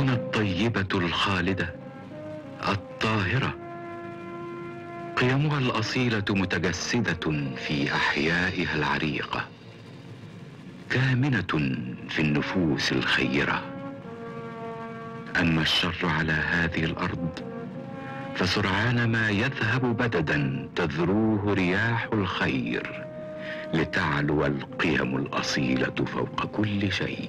قيمنا الطيبه الخالده الطاهره قيمها الاصيله متجسده في احيائها العريقه كامنه في النفوس الخيره اما الشر على هذه الارض فسرعان ما يذهب بددا تذروه رياح الخير لتعلو القيم الاصيله فوق كل شيء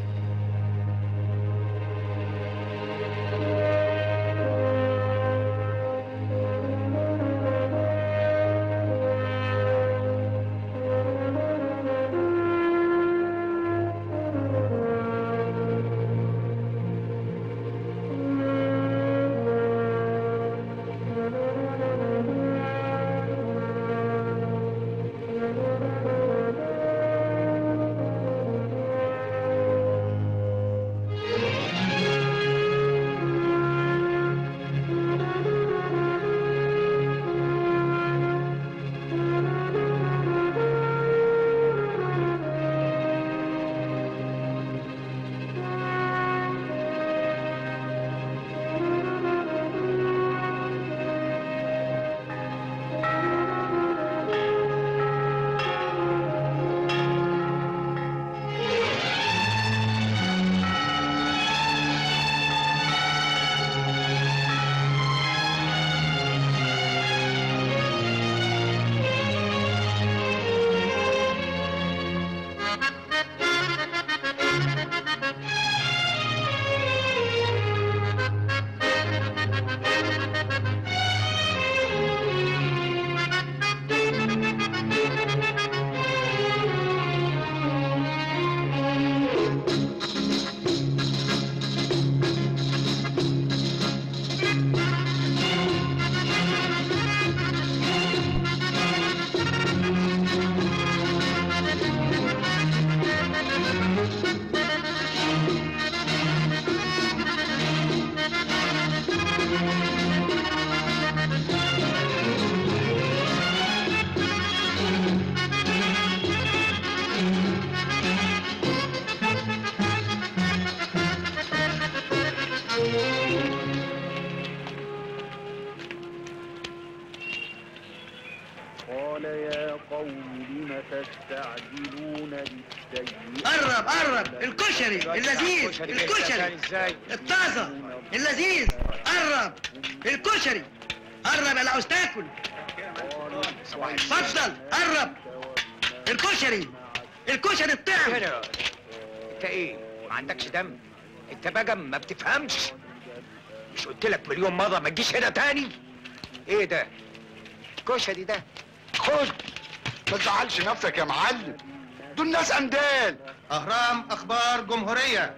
قال يا قوم لم تستعجلون بالسيئة قرب قرب الكشري اللذيذ الكشري الطازة اللذيذ قرب الكشري قرب يا عاوز تاكل اتفضل قرب الكشري الكشري الطعم كده انت ايه ما عندكش دم انت بقى ما بتفهمش مش قلت لك مليون مره ما تجيش هنا تاني ايه ده كشري ده خد ما تزعلش نفسك يا معلم دول ناس اندال اهرام اخبار جمهوريه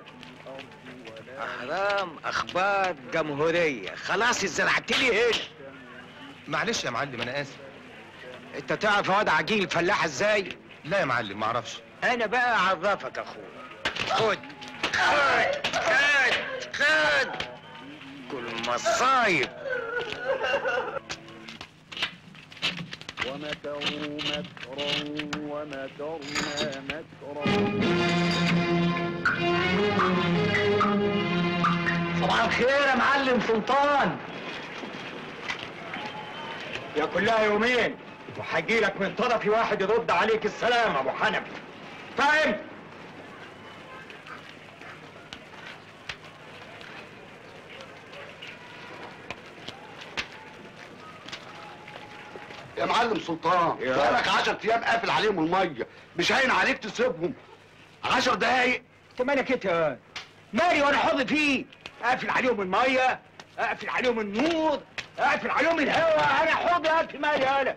اهرام اخبار جمهوريه خلاص زرعت لي هنا معلش يا معلم انا اسف انت تعرف وضع عجيل الفلاحه ازاي لا يا معلم ما اعرفش انا بقى اعرفك اخويا خد خد خد خد كل مصايب ومكروا مكرا ومكرنا مكرا صباح الخير يا معلم سلطان يا كلها يومين وهيجي لك من طرفي واحد يرد عليك السلام ابو حنفي فاهم يا معلم سلطان يا. بقالك 10 ايام قافل عليهم الميه مش هين عليك تسيبهم 10 دقايق انت مالك انت يا مالي وانا حاضر فيه اقفل عليهم الميه اقفل عليهم النور اقفل عليهم الهواء انا حاضر اقفل مالي انا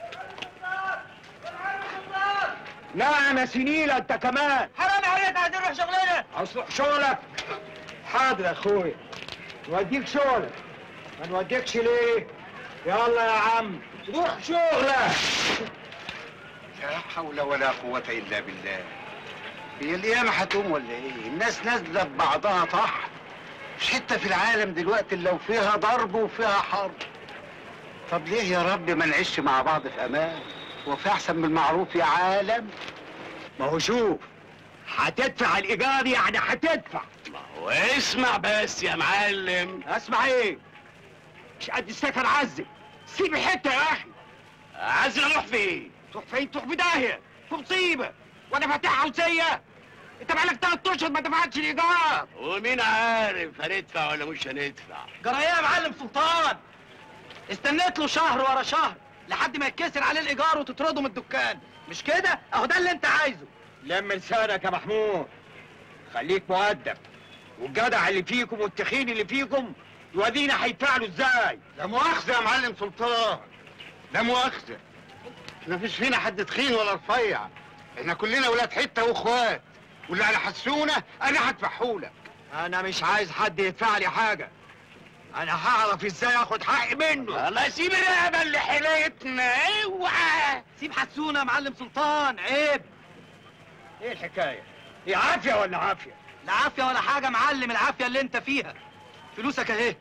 نعم يا سنيلة انت كمان حرام عليك عايزين نروح شغلنا اصلح شغلك حاضر يا اخويا نوديك شغلك ما نوديكش ليه يلا يا عم روح شغلك لا حول ولا قوة إلا بالله هي القيامة هتقوم ولا إيه؟ الناس نازلة ببعضها طح مش حتة في العالم دلوقتي لو فيها ضرب وفيها حرب طب ليه يا رب ما نعيش مع بعض في أمان؟ وفي أحسن من المعروف يا عالم؟ ما هو شوف هتدفع الايجار يعني هتدفع ما واسمع بس يا معلم اسمع ايه مش قد السكن عزل سيب حته يا اخي عايز اروح فين تروح فين تروح في داهيه في مصيبه وانا فاتحها وسيه انت بقالك ثلاث اشهر ما دفعتش الايجار ومين عارف هندفع ولا مش هندفع جرايه يا معلم سلطان استنيت له شهر ورا شهر لحد ما يتكسر عليه الايجار وتطرده من الدكان مش كده اهو ده اللي انت عايزه لم لسانك يا محمود خليك مؤدب والجدع اللي فيكم والتخين اللي فيكم يودينا هيدفعلوا ازاي لا مؤاخذة يا معلم سلطان لا مؤاخذة احنا مفيش فينا حد تخين ولا رفيع احنا كلنا ولاد حتة واخوات واللي على حسونة انا هدفعهولك انا مش عايز حد يدفع لي حاجه انا هعرف ازاي اخد حقي منه الله سيب الرقبه اللي حيلتنا اوعى سيب حسونه يا معلم سلطان عيب ايه الحكايه هي عافيه ولا عافيه لا عافيه ولا حاجه معلم العافيه اللي انت فيها فلوسك اهي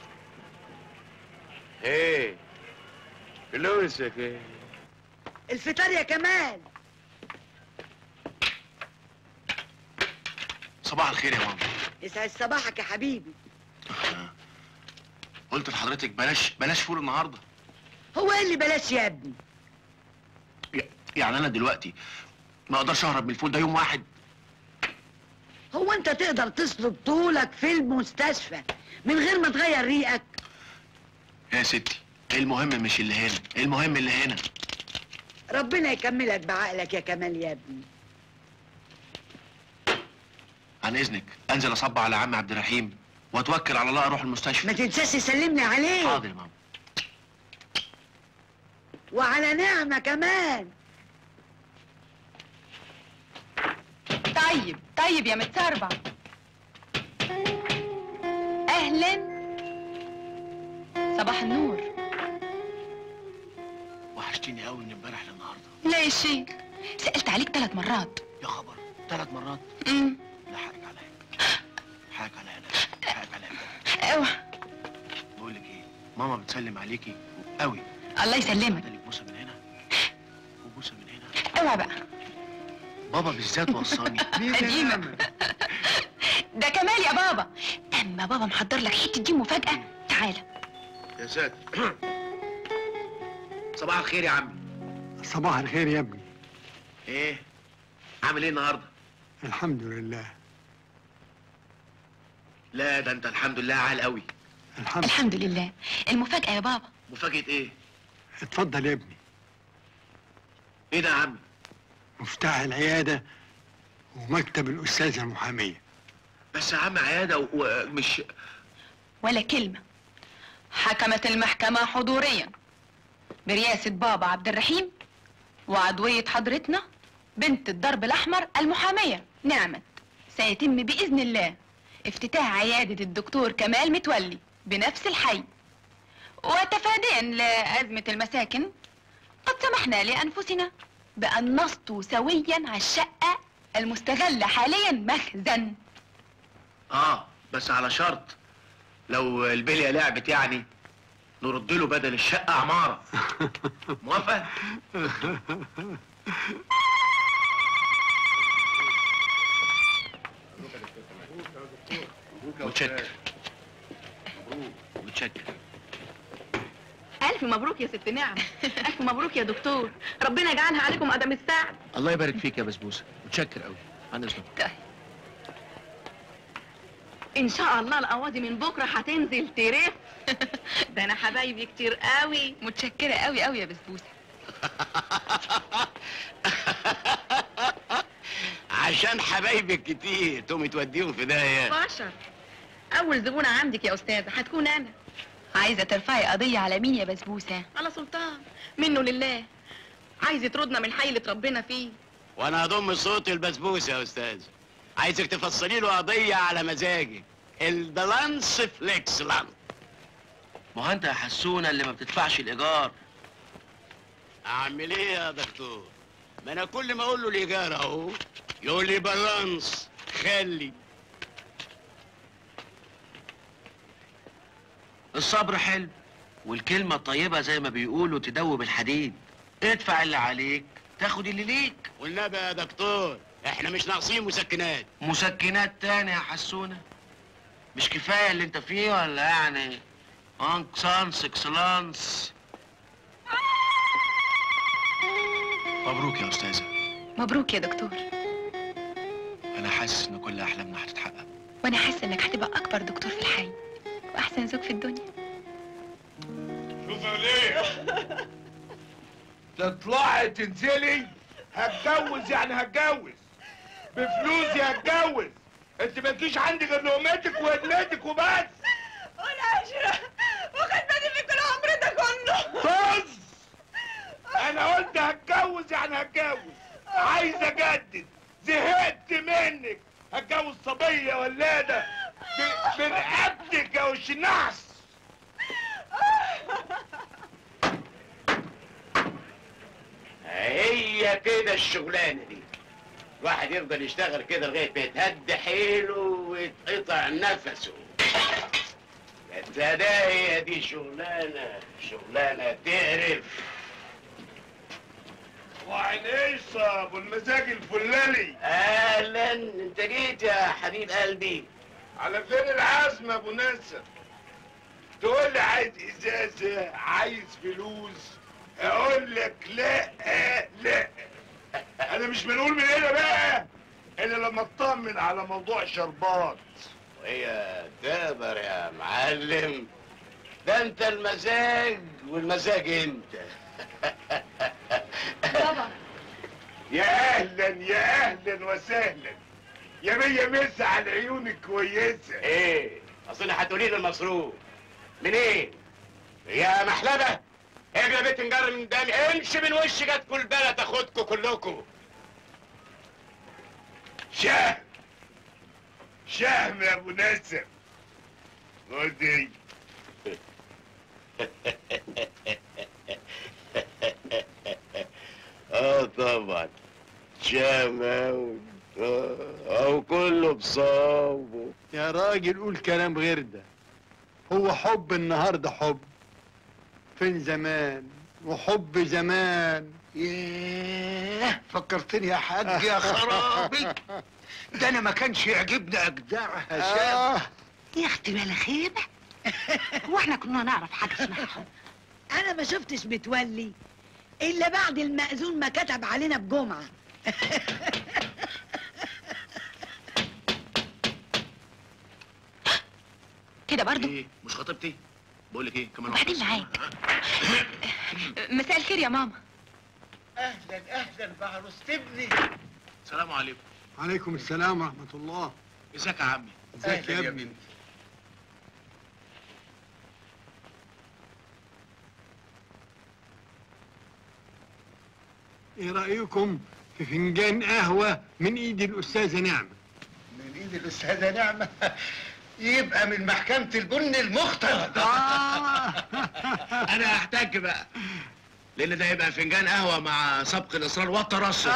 ايه فلوسك ايه الفطار يا كمال صباح الخير يا ماما يسعد صباحك يا حبيبي قلت لحضرتك بلاش بلاش فول النهارده هو ايه اللي بلاش يا ابني ي- يعني انا دلوقتي ما اقدرش اهرب من الفول ده يوم واحد هو انت تقدر تسلك طولك في المستشفى من غير ما تغير ريقك يا ستي المهم مش اللي هنا المهم اللي هنا ربنا يكملك بعقلك يا كمال يا ابني عن اذنك انزل اصب على عم عبد الرحيم واتوكل على الله اروح ما المستشفى تنساش تسلمني عليه حاضر يا ماما وعلى نعمة كمان طيب طيب يا متسربع اهلا صباح النور وحشتيني قوي من امبارح للنهارده لا يا شيخ سألت عليك ثلاث مرات يا خبر ثلاث مرات امم لا حقك عليا حقك عليا انا حقك عليا اوعى بقول لك ايه ماما بتسلم عليكي قوي الله يسلمك لك بوسه من هنا وبوسه من هنا اوعى بقى بابا بالذات وصاني قديمة ده كمال يا بابا اما بابا محضر لك حته دي مفاجأة تعالى يا ساتر صباح الخير يا عمي صباح الخير يا ابني ايه عامل ايه النهارده الحمد لله لا ده انت الحمد لله عال قوي الحمد الحمد لله المفاجأة يا بابا مفاجأة ايه اتفضل يا ابني ايه ده يا عمي مفتاح العيادة ومكتب الأستاذة المحامية بس يا عم عيادة ومش ولا كلمة حكمت المحكمة حضوريا برئاسة بابا عبد الرحيم وعضوية حضرتنا بنت الدرب الأحمر المحامية نعمت سيتم بإذن الله افتتاح عيادة الدكتور كمال متولي بنفس الحي وتفاديا لأزمة المساكن قد سمحنا لأنفسنا بأن نسطو سويا على الشقة المستغلة حاليا مخزن اه بس على شرط لو البلية لعبت يعني نرد له بدل الشقة عمارة موافق؟ متشكر متشكر ألف مبروك يا ست نعم ألف مبروك يا دكتور ربنا يجعلها عليكم قدم السعد الله يبارك فيك يا بسبوسة متشكر قوي عن اذنك طيب إن شاء الله القواضي من بكرة هتنزل ترف ده أنا حبايبي كتير قوي متشكرة قوي قوي يا بسبوسة عشان حبايبك كتير تقومي توديهم في داهيه بشر أول زبونة عندك يا أستاذة هتكون أنا عايزة ترفعي قضية على مين يا بسبوسة؟ على سلطان منه لله عايز يطردنا من حي اللي اتربينا فيه وانا هضم صوت البسبوسه يا استاذ عايزك تفصلي له قضيه على مزاجك البالانس فليكس لان ما هو انت يا حسونة اللي ما بتدفعش الايجار اعمل ايه يا دكتور ما انا كل ما اقول له الايجار اهو يقول لي بالانس خلي الصبر حلو والكلمة الطيبة زي ما بيقولوا تدوب الحديد ادفع اللي عليك تاخد اللي ليك والنبي يا دكتور احنا مش ناقصين مسكنات مسكنات تاني يا حسونة مش كفايه اللي انت فيه ولا يعني انكسانس اكسلانس مبروك يا استاذه مبروك يا دكتور انا حاسس ان كل احلامنا هتتحقق وانا حاسه انك هتبقى اكبر دكتور في الحي واحسن زوج في الدنيا شوف ليه تطلعي تنزلي هتجوز يعني هتجوز بفلوسي هتجوز انت مالكيش عندي غير لقمتك وهدمتك وبس والعشرة وخدمتي في كل عمري ده كله طز انا قلت هتجوز يعني هتجوز عايز اجدد زهقت منك هتجوز صبيه ولاده ب- برقبتك يا وش نحس هي كده الشغلانه دي الواحد يفضل يشتغل كده لغايه ما يتهد حيله ويتقطع نفسه ده ده هي دي شغلانه شغلانه تقرف وعنيشة ابو المزاج الفلالي اهلا انت جيت يا حبيب قلبي على فين العزم يا ابو نسر تقول لي عايز ازازه عايز فلوس اقول لك لا لا انا مش بنقول من هنا بقى الا لما اطمن على موضوع شربات وهي تقدر يا معلم ده انت المزاج والمزاج انت بابا يا اهلا يا اهلا وسهلا يا مية مس على العيون الكويسه ايه اصل هتقولي لي المصروف منين يا محلبه اجري يا بيت نجر من قدامي امشي من وش جت كل بلد تاخدكم كلكم شهم شهم يا ابو نسر ودي اه طبعا شماوي اه او كله بصابه يا راجل قول كلام غير ده هو حب النهارده حب فين زمان وحب زمان ياه فكرتني يا حاج يا خرابي ده انا ما كانش يعجبني اجدعها شاب آه. يا اختي بلا خيبه هو احنا كنا نعرف حاجه اسمها حب انا ما شفتش متولي الا بعد المأذون ما كتب علينا بجمعه كده برضو ايه مش خطيبتي بقول لك ايه كمان وبعدين معاك مساء الخير يا ماما اهلا اهلا بعروس ابني السلام عليكم عليكم السلام ورحمة الله ازيك يا عمي ازيك يا ابني ايه رأيكم في فنجان قهوة من ايد الأستاذة نعمة من ايد الاستاذه نعمه يبقى من محكمه البن المختلط انا هحتاج بقى لان ده يبقى فنجان قهوه مع سبق الاصرار والترصد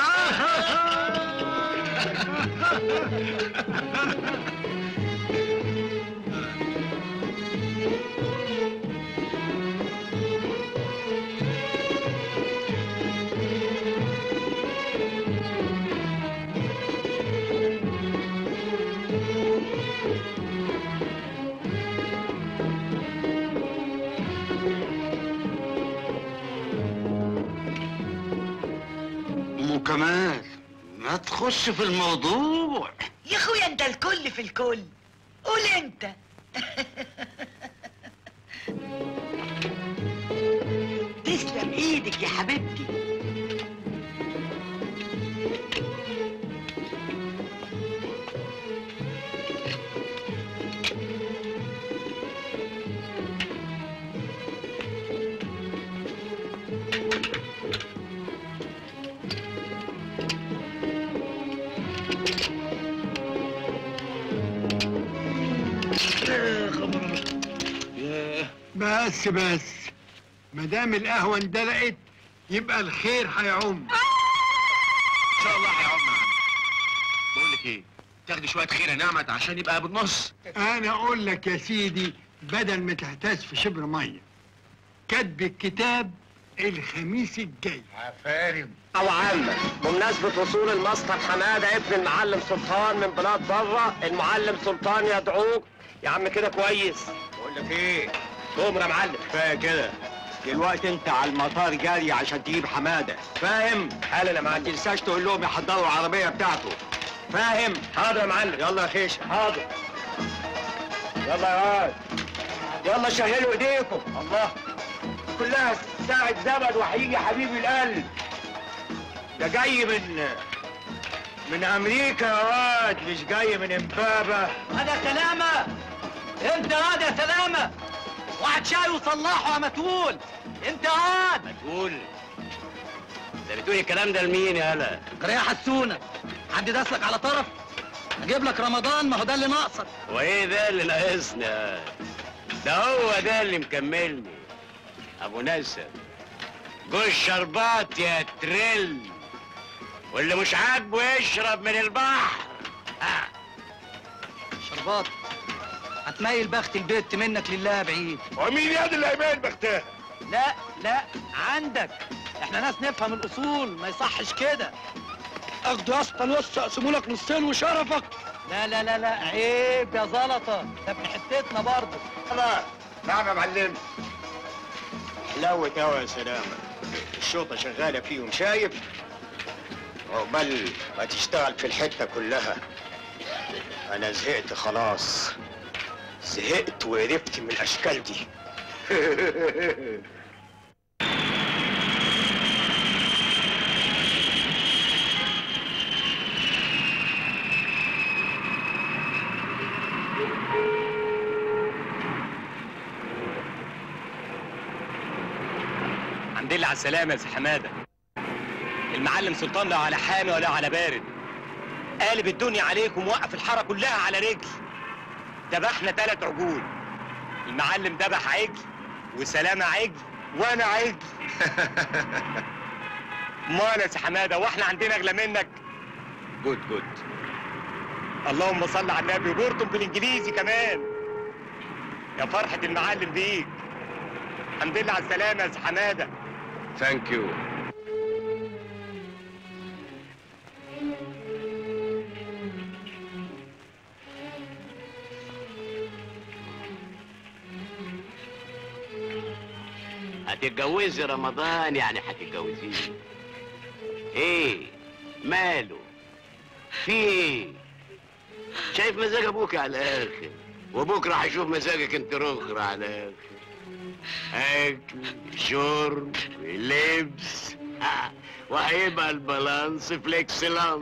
ام كمال ما تخش في الموضوع يا اخويا انت الكل في الكل قول انت تسلم ايدك يا حبيبتي بس بس ما دام القهوة اندلقت يبقى الخير هيعم ان شاء الله هيعم يا عم بقول لك ايه تاخدي شويه خير يا نعمت عشان يبقى بالنص انا اقول لك يا سيدي بدل ما تحتاج في شبر ميه كتب الكتاب الخميس الجاي عفارم أو عامة بمناسبة وصول المسطر حمادة ابن المعلم سلطان من بلاد بره المعلم سلطان يدعوك يا عم كده كويس بقول لك ايه تؤمر يا معلم كفايه كده دلوقتي انت على المطار جاري عشان تجيب حماده فاهم حالا يا ما معلم تنساش تقول لهم يحضروا العربيه بتاعته فاهم حاضر يا معلم يلا يا خيشه حاضر يلا يا واد يلا شغلوا ايديكم الله كلها ساعة زمن وهيجي حبيب القلب ده جاي من من امريكا يا واد مش جاي من امبابة هذا سلامة انت هذا يا سلامة واحد شاي وصلحه يا متول انت هاد تقول ده بتقول الكلام ده لمين يا هلا قريه حسونة حد داسلك على طرف اجيب لك رمضان ما هو ده اللي ناقصك وايه ده اللي ناقصنا ده هو ده اللي مكملني ابو نسب جوز شربات يا تريل واللي مش عاجبه يشرب من البحر شربات هتميل بخت البيت منك لله يا بعيد ومين يد اللي هيبان بختها لا لا عندك احنا ناس نفهم الاصول ما يصحش كده اخدوا يا اسطى الوش اقسموا لك نصين وشرفك لا لا لا لا عيب يا زلطه ده ابن حتتنا برضه يلا نعم يا معلم حلاوة قوي يا سلامة الشوطة شغالة فيهم شايف عقبال ما تشتغل في الحتة كلها أنا زهقت خلاص زهقت وقرفت من الأشكال دي الحمد لله على السلامة يا سي حمادة المعلم سلطان لا على حامي ولا على بارد قالب الدنيا عليكم ووقف الحارة كلها على رجل ذبحنا تلات عجول المعلم ذبح عجل وسلامة عجل وانا عجل مال يا سي حمادة واحنا عندنا اغلى منك جود جود اللهم صل على النبي وبرتم بالانجليزي كمان يا فرحة المعلم بيك الحمد لله على السلامة يا سي حمادة ثانك يو هتتجوزي رمضان يعني هتتجوزيه ايه ماله في ايه شايف مزاج ابوك على الاخر وبكره هيشوف مزاجك انت رخر على الاخر اكل شرب لبس وهيبقى البالانس في الاكسلانس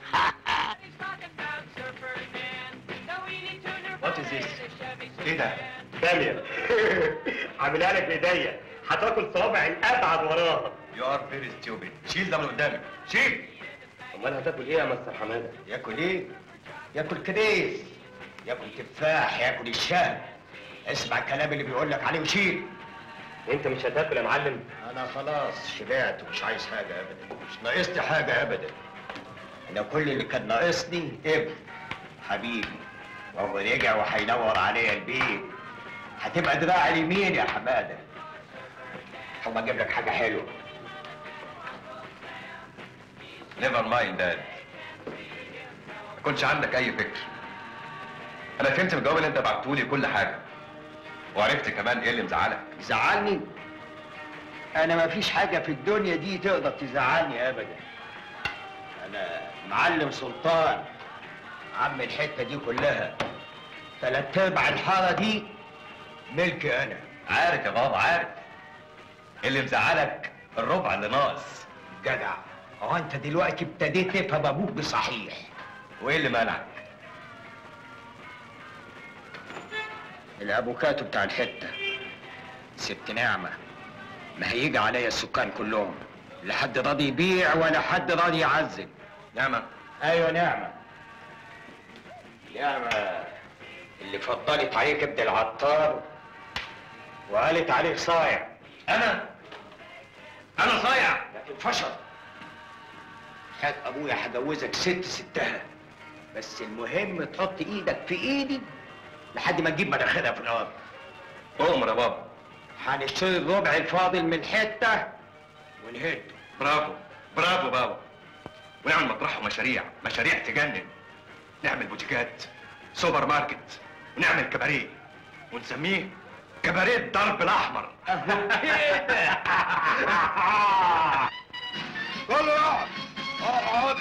وات از ذس؟ ايه ده؟ داليا عاملها لك بايديا هتاكل صوابع الابعد وراها يو ار فيري ستيوبid شيل ده من قدامك شيل امال هتاكل ايه يا مستر حماده؟ ياكل ايه؟ ياكل كريز ياكل تفاح ياكل الشام اسمع الكلام اللي بيقول لك عليه وشيل وانت مش هتاكل يا معلم؟ انا خلاص شبعت ومش عايز حاجه ابدا مش ناقصني حاجه ابدا انا كل اللي كان ناقصني ابن حبيبي وهو رجع وهينور عليا البيت هتبقى دراع اليمين يا حماده هم اجيب لك حاجه حلوه نيفر مايند داد ما كنتش عندك اي فكر انا فهمت من الجواب اللي انت بعتهولي كل حاجه وعرفت كمان ايه اللي مزعلك زعلني انا ما فيش حاجه في الدنيا دي تقدر تزعلني ابدا انا معلم سلطان عم الحته دي كلها تلات ارباع الحاره دي ملكي انا عارف يا بابا عارف اللي مزعلك الربع اللي ناقص جدع هو انت دلوقتي ابتديت تفهم ابوك بصحيح وايه اللي منعك الافوكاتو بتاع الحته ست نعمه ما هيجي عليا السكان كلهم لا حد راضي يبيع ولا حد راضي يعذب نعمه ايوه نعمه نعمه اللي فضلت عليك ابن العطار وقالت عليك صايع انا انا صايع لكن فشل خد ابويا هجوزك ست ستها بس المهم تحط ايدك في ايدي لحد ما تجيب مناخيرها في الارض اؤمر يا بابا هنشتري الربع الفاضل من حته ونهد برافو برافو بابا ونعمل مطرحه مشاريع مشاريع تجنن نعمل بوتيكات سوبر ماركت ونعمل كباريه ونسميه كباريه الضرب الاحمر كله يقعد اقعد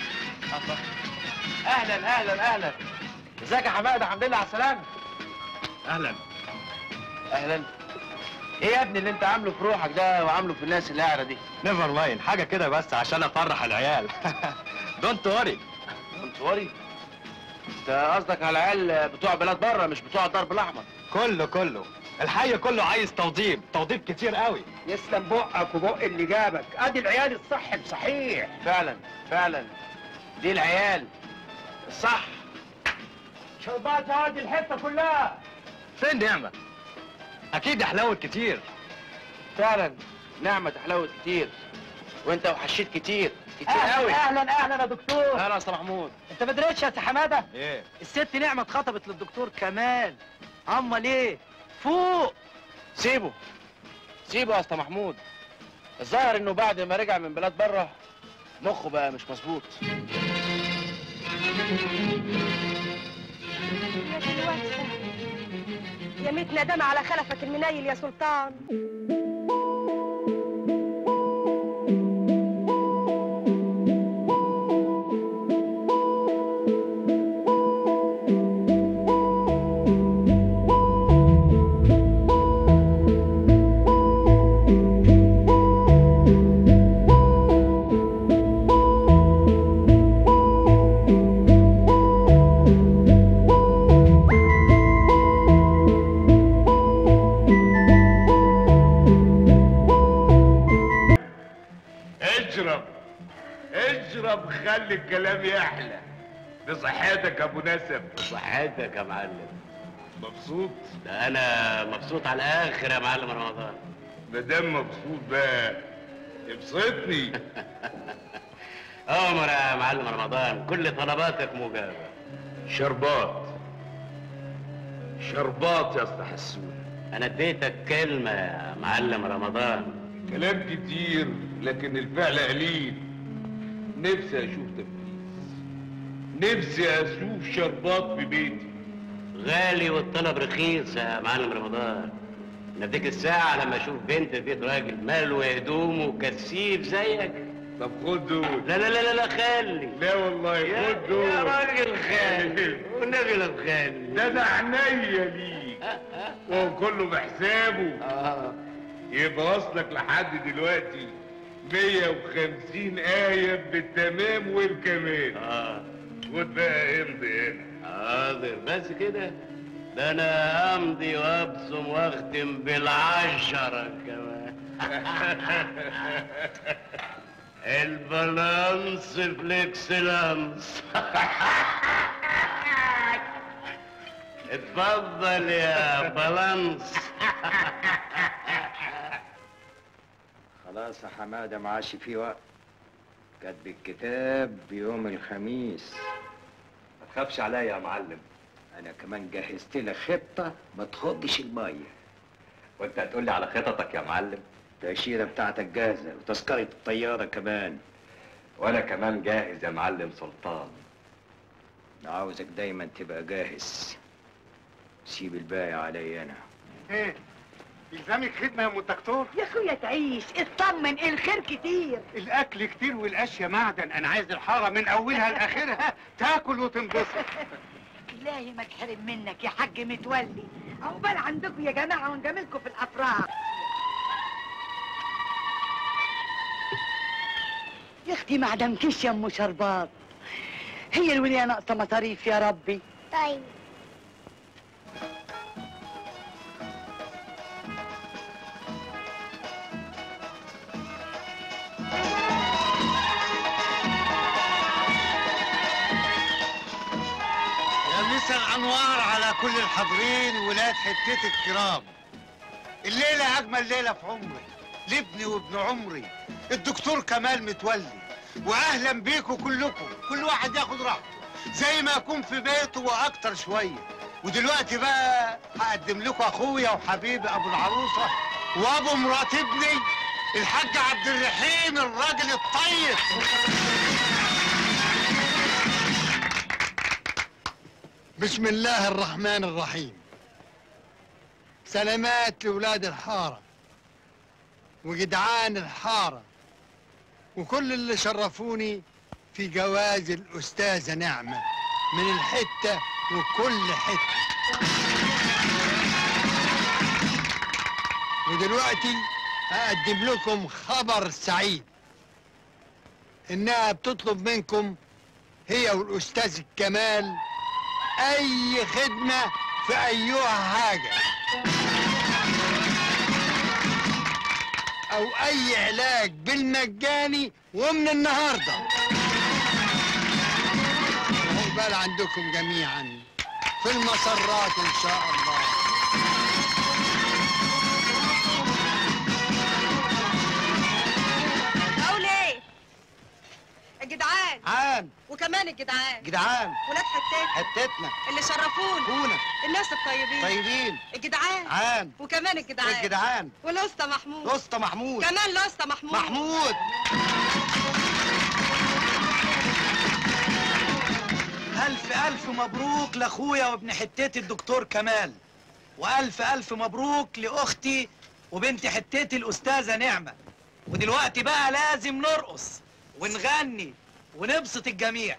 اهلا اهلا اهلا ازيك يا حماده الحمد لله على السلامه اهلا اهلا ايه يا ابني اللي انت عامله في روحك ده وعامله في الناس اللي قاعده دي نيفر ماين حاجه كده بس عشان افرح العيال دونت وري كنت وري انت قصدك على العيال بتوع بلاد بره مش بتوع الضرب الاحمر كله كله الحي كله عايز توضيب توضيب كتير قوي يسلم بقك وبق اللي جابك ادي العيال الصح بصحيح فعلا فعلا دي العيال الصح شربات هادي الحته كلها فين نعمه اكيد حلاوه كتير فعلا نعمة حلاوة كتير وانت وحشيت كتير كتير اهلا قوي اهلا اهلا يا دكتور اهلا يا استاذ محمود انت ما دريتش يا سي حماده ايه الست نعمه اتخطبت للدكتور كمال امال ايه فوق سيبه سيبه يا اسطى محمود الظاهر انه بعد ما رجع من بلاد بره مخه بقى مش مظبوط يا دي الوحشة يا ميت ندامة على خلفك المنيل يا سلطان اشرب اشرب خلي الكلام يحلى بصحتك يا ابو نسب صحتك يا معلم مبسوط ده انا مبسوط على الاخر يا معلم رمضان مادام مبسوط بقى ابسطني امر يا معلم رمضان كل طلباتك مجابه شربات شربات يا اسطى حسون انا اديتك كلمه يا معلم رمضان كلام كتير لكن الفعل قليل نفسي اشوف تنفيذ نفسي اشوف شربات في بيتي غالي والطلب رخيص يا معلم رمضان نديك الساعة لما اشوف بنت في بيت راجل ماله هدومه وكثيف زيك طب خد دول لا لا لا لا لا خلي لا والله يا- خد دول يا راجل خالي والنبي لا تخلي ده انا عينيا ليك وهو كله بحسابه يبقى واصلك لحد دلوقتي 150 آية بالتمام والكمال اه خد بقى امضي هنا حاضر بس كده ده انا امضي وابصم واختم بالعشرة كمان البالانس في الاكسلانس اتفضل يا بالانس خلاص يا حماده ما عادش في وقت كاتب الكتاب بيوم الخميس ما تخافش عليا يا معلم انا كمان جهزت لك خطه ما تخضش الميه وانت هتقول لي على خططك يا معلم التأشيرة بتاعتك جاهزة وتذكرة الطيارة كمان وانا كمان جاهز يا معلم سلطان عاوزك دايما تبقى جاهز سيب الباقي علي انا ايه يلزمك خدمه يا ام الدكتور يا اخويا تعيش اطمن الخير كتير الاكل كتير والاشياء معدن انا عايز الحاره من اولها لاخرها تاكل وتنبسط إلهي ما تحرم منك يا حاج متولي عقبال عندكم يا جماعة ونجاملكم في الأفراح يا اختي ما عدمكش يا ام شربات هي الولية ناقصة مصاريف يا ربي طيب يا مسا الانوار على كل الحاضرين ولاد حتتي الكرام الليله اجمل ليله في عمري لابني وابن عمري الدكتور كمال متولي واهلا بيكم كلكم كل واحد ياخد راحته زي ما يكون في بيته واكتر شويه ودلوقتي بقى هقدم لكم اخويا وحبيبي ابو العروسه وابو مرات ابني الحاج عبد الرحيم الراجل الطيب بسم الله الرحمن الرحيم سلامات لولاد الحارة وجدعان الحارة وكل اللي شرفوني في جواز الأستاذة نعمة من الحتة وكل حتة ودلوقتي هقدم لكم خبر سعيد إنها بتطلب منكم هي والأستاذ كمال أي خدمة في أيها حاجة أو أي علاج بالمجاني ومن النهاردة عقبال عندكم جميعا في المسرات إن شاء الله اقول ايه الجدعان عام وكمان الجدعان جدعان ولاد حتات حتتنا اللي شرفونا كونا الناس الطيبين طيبين الجدعان عام وكمان الجدعان الجدعان والاسطى محمود الاسطى محمود كمان الاسطى محمود محمود ألف ألف مبروك لأخويا وابن حتتي الدكتور كمال وألف ألف مبروك لأختي وبنت حتتي الأستاذة نعمة ودلوقتي بقى لازم نرقص ونغني ونبسط الجميع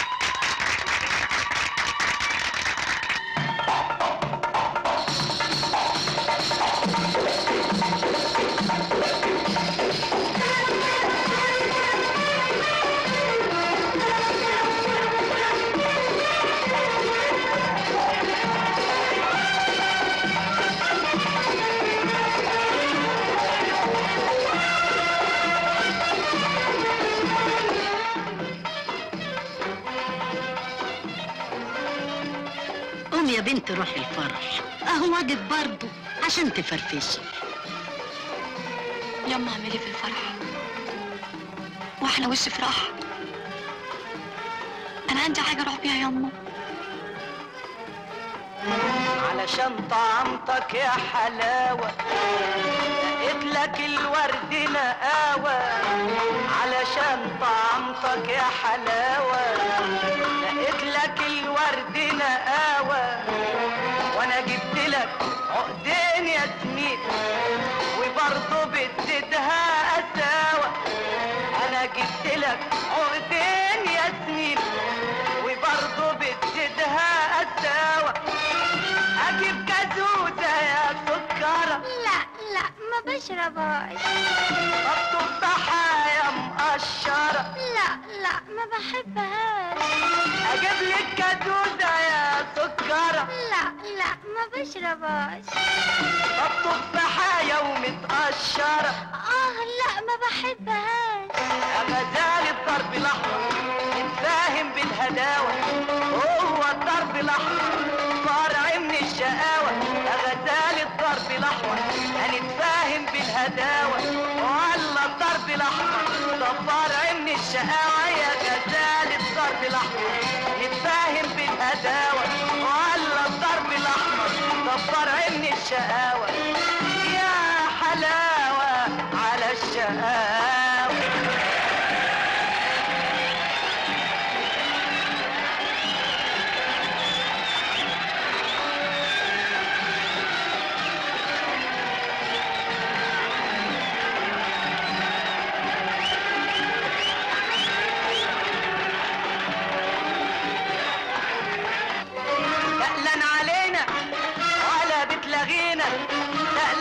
قوم يا بنت روحي الفرح اهو واجب برضه عشان تفرفشي يما اعملي في الفرح واحنا وش فرح انا عندي حاجه اروح بيها يما علشان طعمتك يا حلاوة لقيت لك الورد نقاوة علشان طعمتك يا حلاوة لقيت لك الورد نقاوة وانا جبت لك عقدين ياسمين وبرضه بتدها قساوة انا جبت لك عقدين ياسمين وبرضه بتدها قساوة اجيب كازوزة يا سكرة لا لا ما بشربهاش طب تفاحة مقشرة لا لا ما بحبهاش اجيب لك كازوزة يا سكرة لا لا ما بشربهاش طب تفاحة ومتقشرة اه لا ما بحبهاش يا غزال الضرب الاحمر نتفاهم بالهداوة هو الضرب الاحمر فرع من الشقاوة يا غزال الضرب الاحمر هنتفاهم بالهداوة ولا الضرب الاحمر ده فرع من الشقاوة يا غزال الضرب الاحمر نتفاهم بالهداوة ولا الضرب الاحمر ده فرع من الشقاوة يا حلاوة على الشقاوة تقلن علينا ولا بتلاغينا تقلن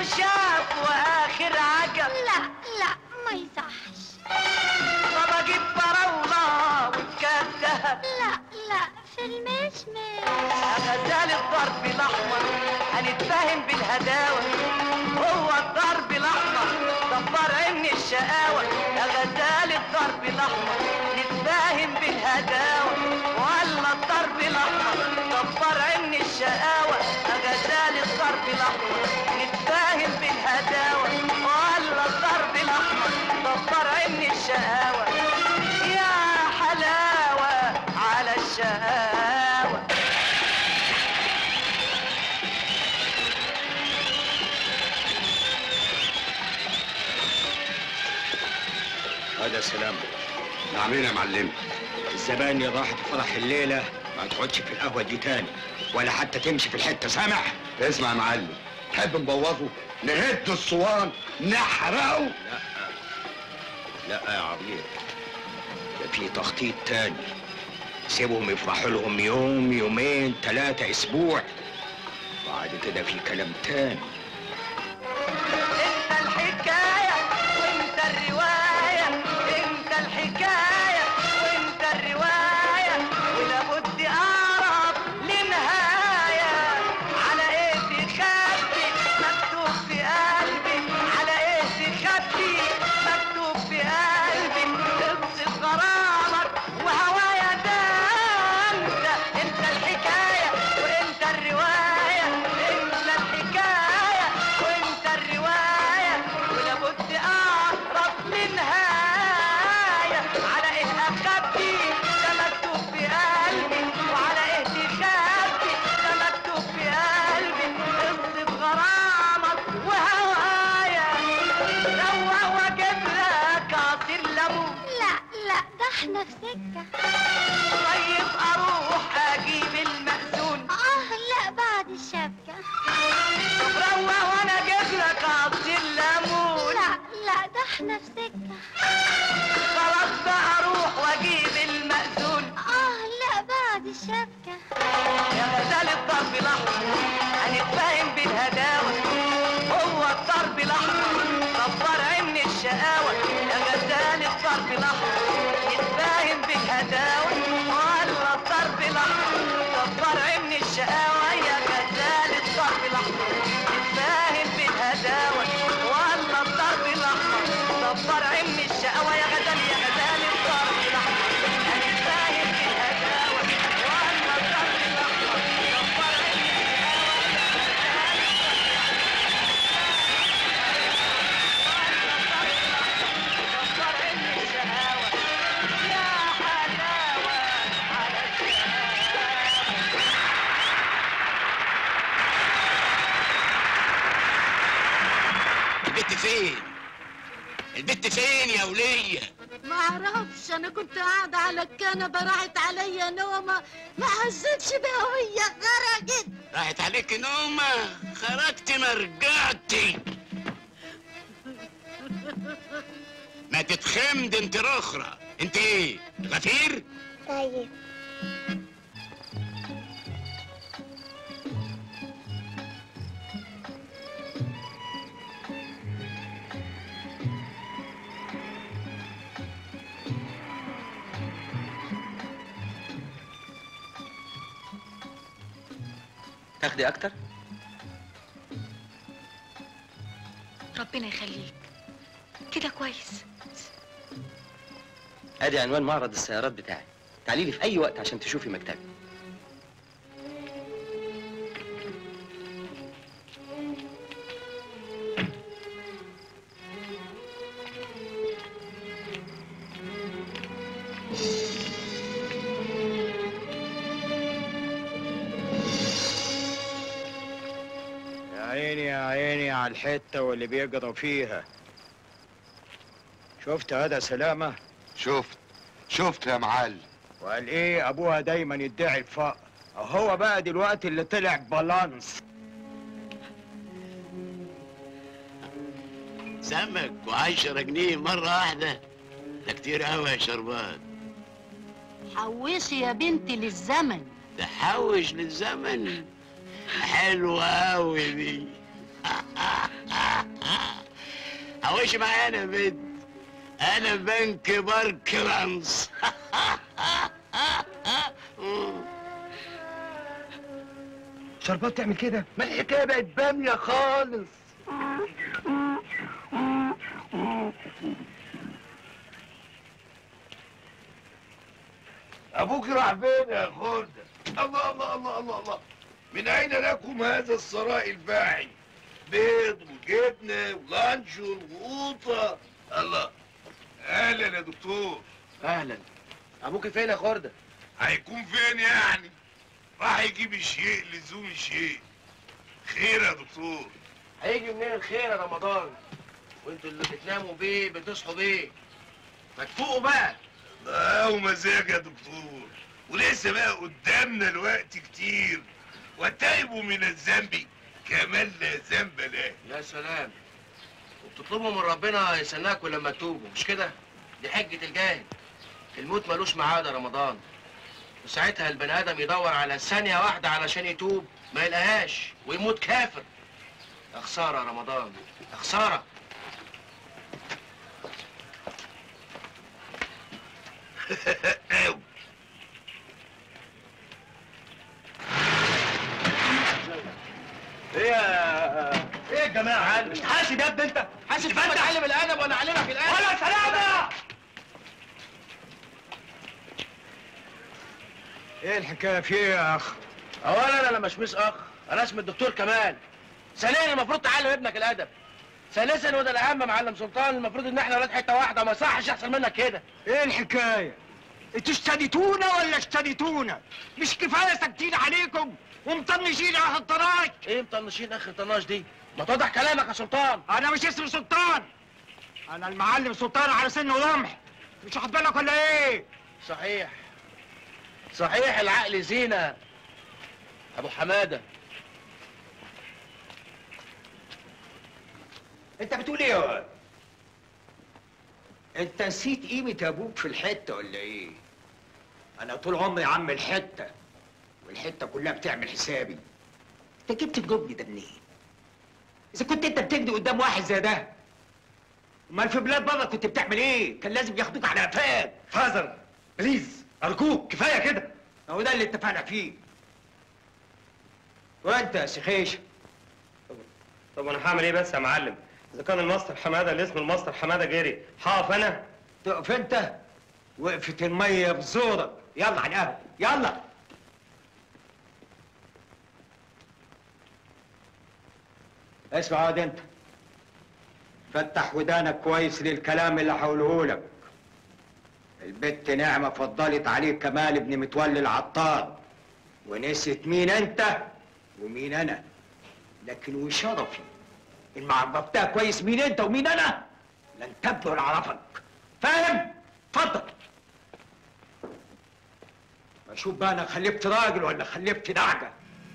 شاف واخر عجب لا لا ما يصحش طب اجيب فراولة وتكدها لا لا في المشمش غزال الضرب الاحمر هنتفاهم بالهداوة هو الضرب الاحمر دبر عين الشقاوة يا غزال الضرب الاحمر نتفاهم بالهداوة ولا الضرب الاحمر دبر عين الشقاوة يا غزال الضرب الاحمر نتفاهم بالهداوة ولا الضرب الاحمر دبر عين الشقاوة يا حلاوة على الشقاوة هذا سلام نعمين يا معلم الزبائن اللي راحت فرح الليلة ما تقعدش في القهوة دي تاني ولا حتى تمشي في الحتة سامع؟ اسمع يا معلم تحب نبوظه نهد الصوان نحرقه لا لا يا عبير ده في تخطيط تاني سيبهم يفرحوا لهم يوم يومين ثلاثة أسبوع بعد كده في كلام تاني انت الحكاية وانت الرواية انت الحكاية وانت الرواية ولابد اعرف لنهاية على ايه تخبي مكتوب في قلبي على ايه تخبي مكتوب في قلبي قصة غرامك وهوايا ده انت انت الحكاية وانت الرواية انت الحكاية وانت الرواية ولابد اعرف لنهاية على ايه اخبي ده مكتوب في قلبي وعلى ايه تخبي ده مكتوب في قلبي قصة غرامك وهوايا روق واجيب لك عصير ليمون لا لا ده احنا في سكة طيب اروح اجيب المأذون اه لا بعد الشبكة طب روق وانا اجيب لك عصير ليمون لا لا ده احنا في سكة خلاص بقى اروح واجيب المأذون اه لا بعد الشبكة يا غزال الضرب الاحمر هنتفاهم بالهداوة هو الضرب الاحمر كبر عين الشقاوة يا غزال الضرب الاحمر نتفاهم بالهداوة ولا الضرب الاحمر كبر عين الشقاوة يا غزال الضرب الاحمر نتفاهم بالهداوة ولا الضرب الاحمر كبر عين الشقاوة يا غزال يا غزال الضرب الاحمر هنتفاهم بالهداوة ولا الضرب الاحمر كبر عين البت فين؟ البت فين يا ولية؟ ما اعرفش انا كنت قاعده على الكنبه راحت عليا نومه ما حسيتش بيها وهي خرجت راحت عليك نومة خرجت ما رجعتي ما تتخمد انت رخرة انت ايه غفير طيب تاخدي اكتر ربنا يخليك كده كويس ادي عنوان معرض السيارات بتاعي تعالي لي في اي وقت عشان تشوفي مكتبي يا عيني يا عيني على الحتة واللي بيقضوا فيها شفت هذا سلامة؟ شفت شفت يا معلم وقال ايه ابوها دايما يدعي الفقر هو بقى دلوقتي اللي طلع بالانس سمك وعشرة جنيه مرة واحدة ده كتير قوي يا شربات حوشي يا بنتي للزمن تحوش للزمن حلوة قوي دي حوش معايا انا يا بنت انا بنك باركرانس شربات تعمل كده ما الحكايه بقت باميه خالص ابوك راح فين يا خردة الله الله الله الله الله من اين لكم هذا الثراء الفاعل بيض وجبنه ولانشون وقوطه الله اهلا يا دكتور اهلا ابوك فين يا خرده هيكون فين يعني راح يجيب الشيء لزوم الشيء خير يا دكتور هيجي منين الخير يا رمضان وانتوا اللي بتناموا بيه بتصحوا بيه ما تفوقوا بقى اه ومزاج يا دكتور ولسه بقى قدامنا الوقت كتير وتائبوا من الذنب كمان لا ذنب له يا سلام وبتطلبوا من ربنا يستناكوا لما تتوبوا مش كده دي حجة الجاهل الموت ملوش ميعاد يا رمضان وساعتها البني ادم يدور على ثانية واحدة علشان يتوب ما يلقاهاش ويموت كافر يا خسارة يا رمضان يا خسارة ايه يا ايه يا جماعه مش حاسب يا ابني انت حاسب يبقى انت علم الادب وانا اعلمك الادب ولا سلامه ايه الحكايه في ايه يا اخ اولا انا مش مش اخ انا اسمي الدكتور كمال ثانيا المفروض تعلم ابنك الادب ثالثا وده الاهم يا معلم سلطان المفروض ان احنا ولاد حته واحده ما يصحش يحصل منك كده ايه الحكايه انتوا اشتريتونا ولا اشتريتونا مش كفايه ساكتين عليكم ومطنشين اخر طراش ايه مطنشين اخر طناش دي ما توضح كلامك يا سلطان انا مش اسمي سلطان انا المعلم سلطان على سن ورمح مش واخد بالك ولا ايه صحيح صحيح العقل زينه ابو حماده انت بتقول ايه يا واد انت نسيت قيمة ابوك في الحتة ولا ايه انا طول عمري عم الحتة والحتة كلها بتعمل حسابي انت جبت الجبن ده منين اذا كنت انت بتجري قدام واحد زي ده امال في بلاد بره كنت بتعمل ايه كان لازم ياخدوك على قفاك فازر بليز ارجوك كفايه كده هو ده اللي اتفقنا فيه وانت يا سخيش طب انا هعمل ايه بس يا معلم اذا كان الماستر حماده اللي اسمه الماستر حماده جري هقف انا تقف انت وقفت الميه في زورك يلا على القهوه يلا اسمع عاد انت فتح ودانك كويس للكلام اللي هقوله لك البت نعمة فضلت عليك كمال ابن متولي العطار ونسيت مين انت ومين انا لكن وشرفي ان ما عرفتها كويس مين انت ومين انا لن تبدو عرفك فاهم؟ اتفضل اشوف بقى انا خلفت راجل ولا خلفت نعجه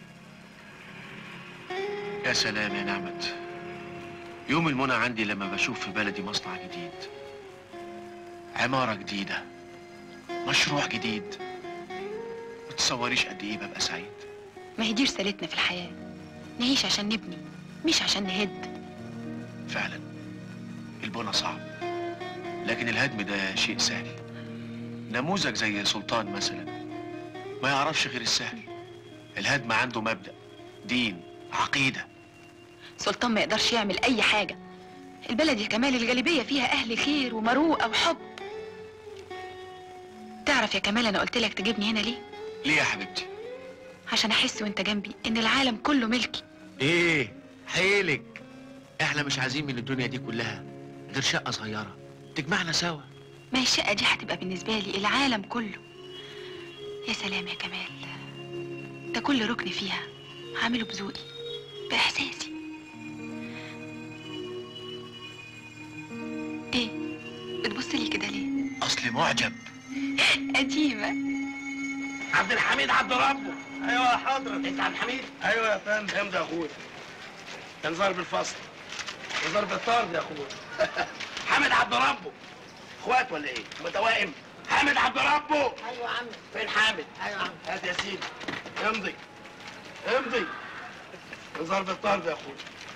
يا سلام يا نعمت يوم المنى عندي لما بشوف في بلدي مصنع جديد عمارة جديدة مشروع جديد ما تتصوريش قد ايه ببقى سعيد ما هي دي رسالتنا في الحياة نعيش عشان نبني مش عشان نهد فعلا البنى صعب لكن الهدم ده شيء سهل نموذج زي سلطان مثلا ما يعرفش غير السهل الهدم عنده مبدأ دين عقيدة سلطان ما يقدرش يعمل أي حاجة البلد يا كمال الغالبية فيها أهل خير ومروءة وحب تعرف يا كمال أنا قلت لك تجيبني هنا ليه؟ ليه يا حبيبتي عشان أحس وأنت جنبي إن العالم كله ملكي ايه حيلك احنا مش عايزين من الدنيا دي كلها غير شقة صغيرة تجمعنا سوا ما هي الشقة دي هتبقى بالنسبة لي العالم كله يا سلام يا كمال ده كل ركن فيها هعمله بذوقي بإحساسي ايه بتبص لي كده ليه اصلي معجب قديمة عبد الحميد عبد ربه ايوه يا حضرة انت عبد الحميد ايوه يا فندم امضي يا اخويا كان ضرب الفصل وضرب الطرد يا اخويا حامد عبد ربه اخوات ولا ايه متوائم حامد عبد ربه ايوه يا عم فين حامد ايوه يا عم هات يا سيدي امضي امضي كان ضرب الطرد يا اخويا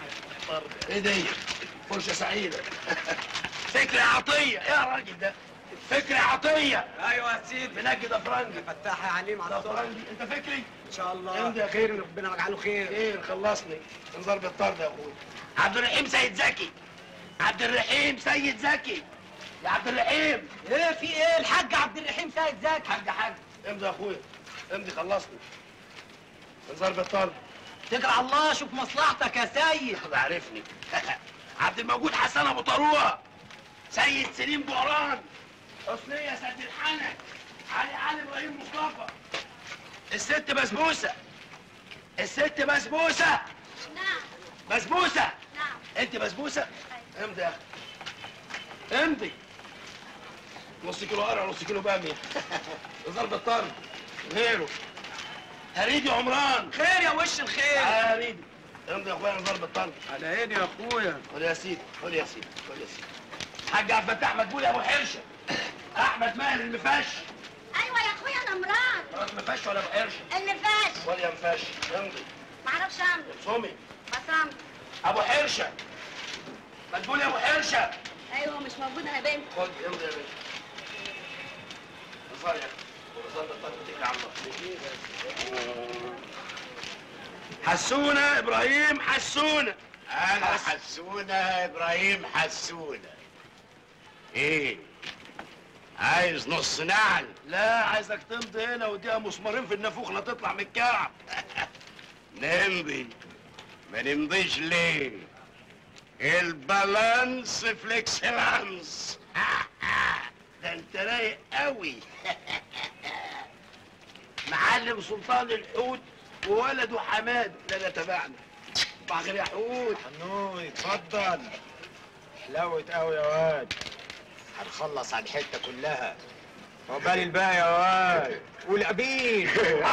الطرد ايه دي فرشه سعيده فكري عطيه يا راجل ده فكري عطيه ايوه يا سيدي بنجد افرنجي فتاح يا عليم على ده الصبح افرنجي انت فكري ان شاء الله امضي يا خير ربنا يجعله خير خير خلصني انظر بالطرد يا اخوي عبد الرحيم سيد زكي عبد الرحيم سيد زكي يا عبد الرحيم ايه في ايه الحاج عبد الرحيم سيد زكي حاج حاج امضي يا اخويا امضي خلصني انظر بالطرد اتكل على الله شوف مصلحتك يا سيد ده عارفني عبد الموجود حسن ابو طروه سيد سليم بوران حسنية سد الحنك علي علي ابراهيم مصطفى الست بسبوسه الست بسبوسه نعم بسبوسه نعم انت بسبوسه امضي يا اخي امضي نص كيلو قرع نص كيلو باميه ضرب الطرد غيره هريدي عمران خير يا وش الخير تعالى يا هريدي امضي يا اخويا ضرب الطرد على عيني يا اخويا خد يا سيدي خد يا سيدي خد يا سيدي حاج عبد الفتاح مدبول يا ابو حرشه احمد ماهر المفش ايوه يا اخويا انا مراد مرات مفش ولا ابو حرشه اللي فاش خد يا مفش امضي معرفش اعمل صومي بصمت ابو حرشه مدبول يا ابو حرشه ايوه مش موجود انا بنت خد امضي يا باشا نصار يا اخي ونصار بالطرد اتكل على الله حسونه ابراهيم حسونه انا حسونة ابراهيم حسونة ايه عايز نص نعل لا عايزك تمضي هنا واديها مسمارين في النافوخ لا تطلع من الكعب نمضي ما نمضيش ليه البالانس فليكسلانس ده انت رايق قوي معلم سلطان الحوت وولده حماد لا لا تبعنا صباح الخير يا حوت حنوي اتفضل حلاوة قوي يا واد هنخلص على الحتة كلها عقبال الباقي يا واد قول أبيك